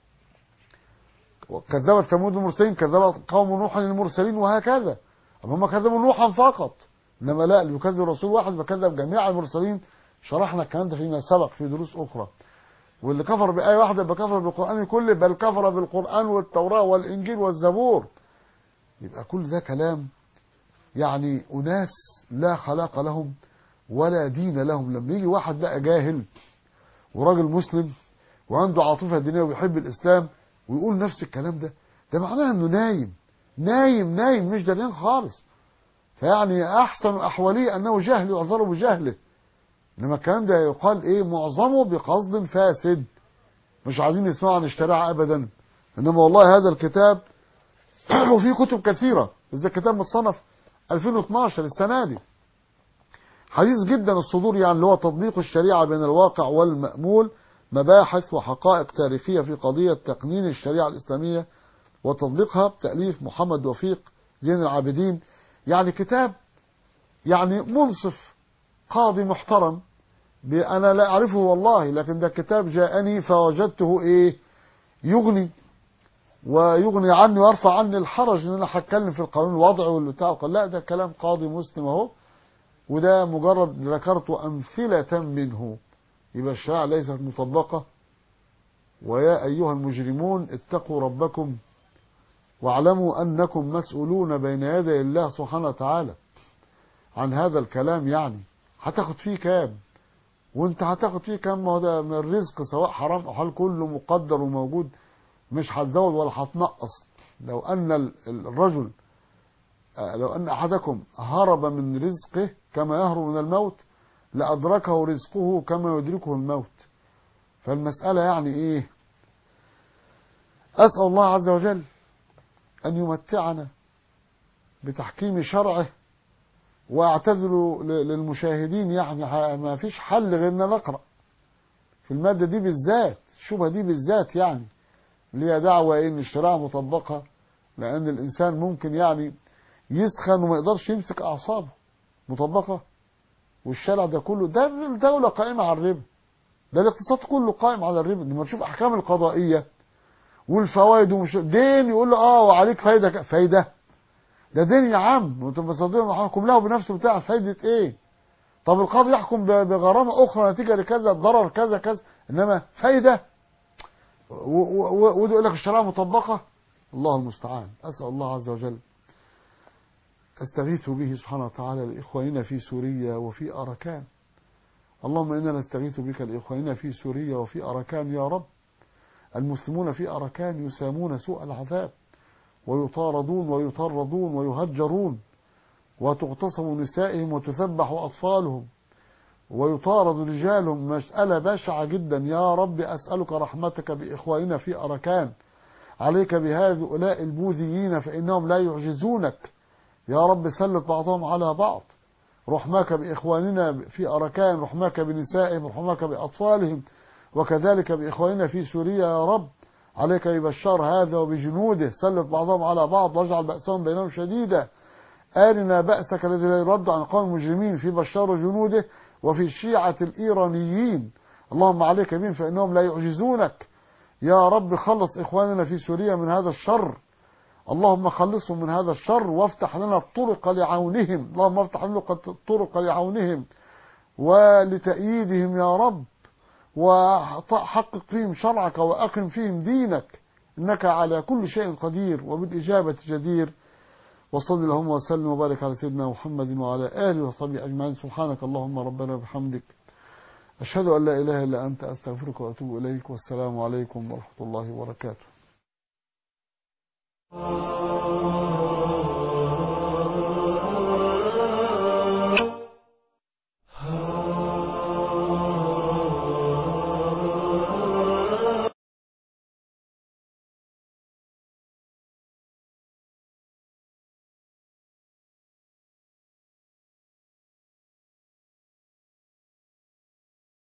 كذبت ثمود المرسلين كذبت قوم نوح المرسلين وهكذا هم كذبوا نوحا فقط انما لا اللي يكذب رسول واحد بكذب جميع المرسلين شرحنا الكلام ده فيما سبق في دروس اخرى واللي كفر بآية واحدة يبقى كفر بالقرآن كله بل كفر بالقرآن والتوراة والإنجيل والزبور يبقى كل ده كلام يعني أناس لا خلاق لهم ولا دين لهم لما يجي واحد بقى جاهل وراجل مسلم وعنده عاطفة دينية وبيحب الإسلام ويقول نفس الكلام ده ده معناه انه نايم نايم نايم مش دريان خالص فيعني احسن احواليه انه جهل يعذر بجهله انما الكلام ده يقال ايه معظمه بقصد فاسد مش عايزين يسمعوا عن الشريعه ابدا انما والله هذا الكتاب وفي كتب كثيره اذا كتاب متصنف 2012 السنه دي حديث جدا الصدور يعني اللي هو تطبيق الشريعه بين الواقع والمأمول مباحث وحقائق تاريخية في قضية تقنين الشريعة الإسلامية وتطبيقها بتأليف محمد وفيق زين العابدين يعني كتاب يعني منصف قاضي محترم أنا لا أعرفه والله لكن ده كتاب جاءني فوجدته إيه يغني ويغني عني ويرفع عني الحرج ان انا هتكلم في القانون الوضعي والبتاع قال لا ده كلام قاضي مسلم اهو وده مجرد ذكرت امثله منه يبقى الشريعة ليست مطبقة ويا أيها المجرمون اتقوا ربكم واعلموا أنكم مسؤولون بين يدي الله سبحانه وتعالى عن هذا الكلام يعني هتاخد فيه كام وانت هتاخد فيه كام ما هو ده من الرزق سواء حرام او حلال كله مقدر وموجود مش هتزود ولا هتنقص لو ان الرجل لو ان احدكم هرب من رزقه كما يهرب من الموت لأدركه رزقه كما يدركه الموت فالمسألة يعني إيه أسأل الله عز وجل أن يمتعنا بتحكيم شرعه وأعتذر للمشاهدين يعني ما فيش حل غير أن نقرأ في المادة دي بالذات الشبهة دي بالذات يعني اللي هي دعوة إيه إن الشريعة مطبقة لأن الإنسان ممكن يعني يسخن وما يقدرش يمسك أعصابه مطبقة والشارع ده كله ده الدولة قائمة على الربا ده الاقتصاد كله قائم على الربا لما تشوف احكام القضائية والفوائد ومش دين يقول له اه وعليك فايدة فايدة ده دين يا عم وانت بتصدقوا يحكم له بنفسه بتاع فايدة ايه طب القاضي يحكم بغرامة اخرى نتيجة لكذا ضرر كذا كذا انما فايدة وده يقول لك الشريعة مطبقة الله المستعان اسأل الله عز وجل استغيث به سبحانه وتعالى لإخواننا في سوريا وفي أركان اللهم إنا نستغيث بك لإخواننا في سوريا وفي أركان يا رب المسلمون في أركان يسامون سوء العذاب ويطاردون ويطردون ويهجرون وتغتصب نسائهم وتذبح أطفالهم ويطارد رجالهم مسألة بشعة جدا يا رب أسألك رحمتك بإخواننا في أركان عليك بهؤلاء البوذيين فإنهم لا يعجزونك يا رب سلط بعضهم على بعض رحمك بإخواننا في أركان رحمك بنسائهم رحمك بأطفالهم وكذلك بإخواننا في سوريا يا رب عليك ببشار هذا وبجنوده سلط بعضهم على بعض واجعل بأسهم بينهم شديدا آرنا بأسك الذي لا يرد عن قوم المجرمين في بشار وجنوده وفي الشيعة الإيرانيين اللهم عليك بهم فإنهم لا يعجزونك يا رب خلص إخواننا في سوريا من هذا الشر اللهم خلصهم من هذا الشر وافتح لنا الطرق لعونهم اللهم افتح لنا الطرق لعونهم ولتأييدهم يا رب وحقق فيهم شرعك وأقم فيهم دينك إنك على كل شيء قدير وبالإجابة جدير وصل اللهم وسلم وبارك على سيدنا محمد وعلى آله وصحبه أجمعين سبحانك اللهم ربنا وبحمدك أشهد أن لا إله إلا أنت أستغفرك وأتوب إليك والسلام عليكم ورحمة الله وبركاته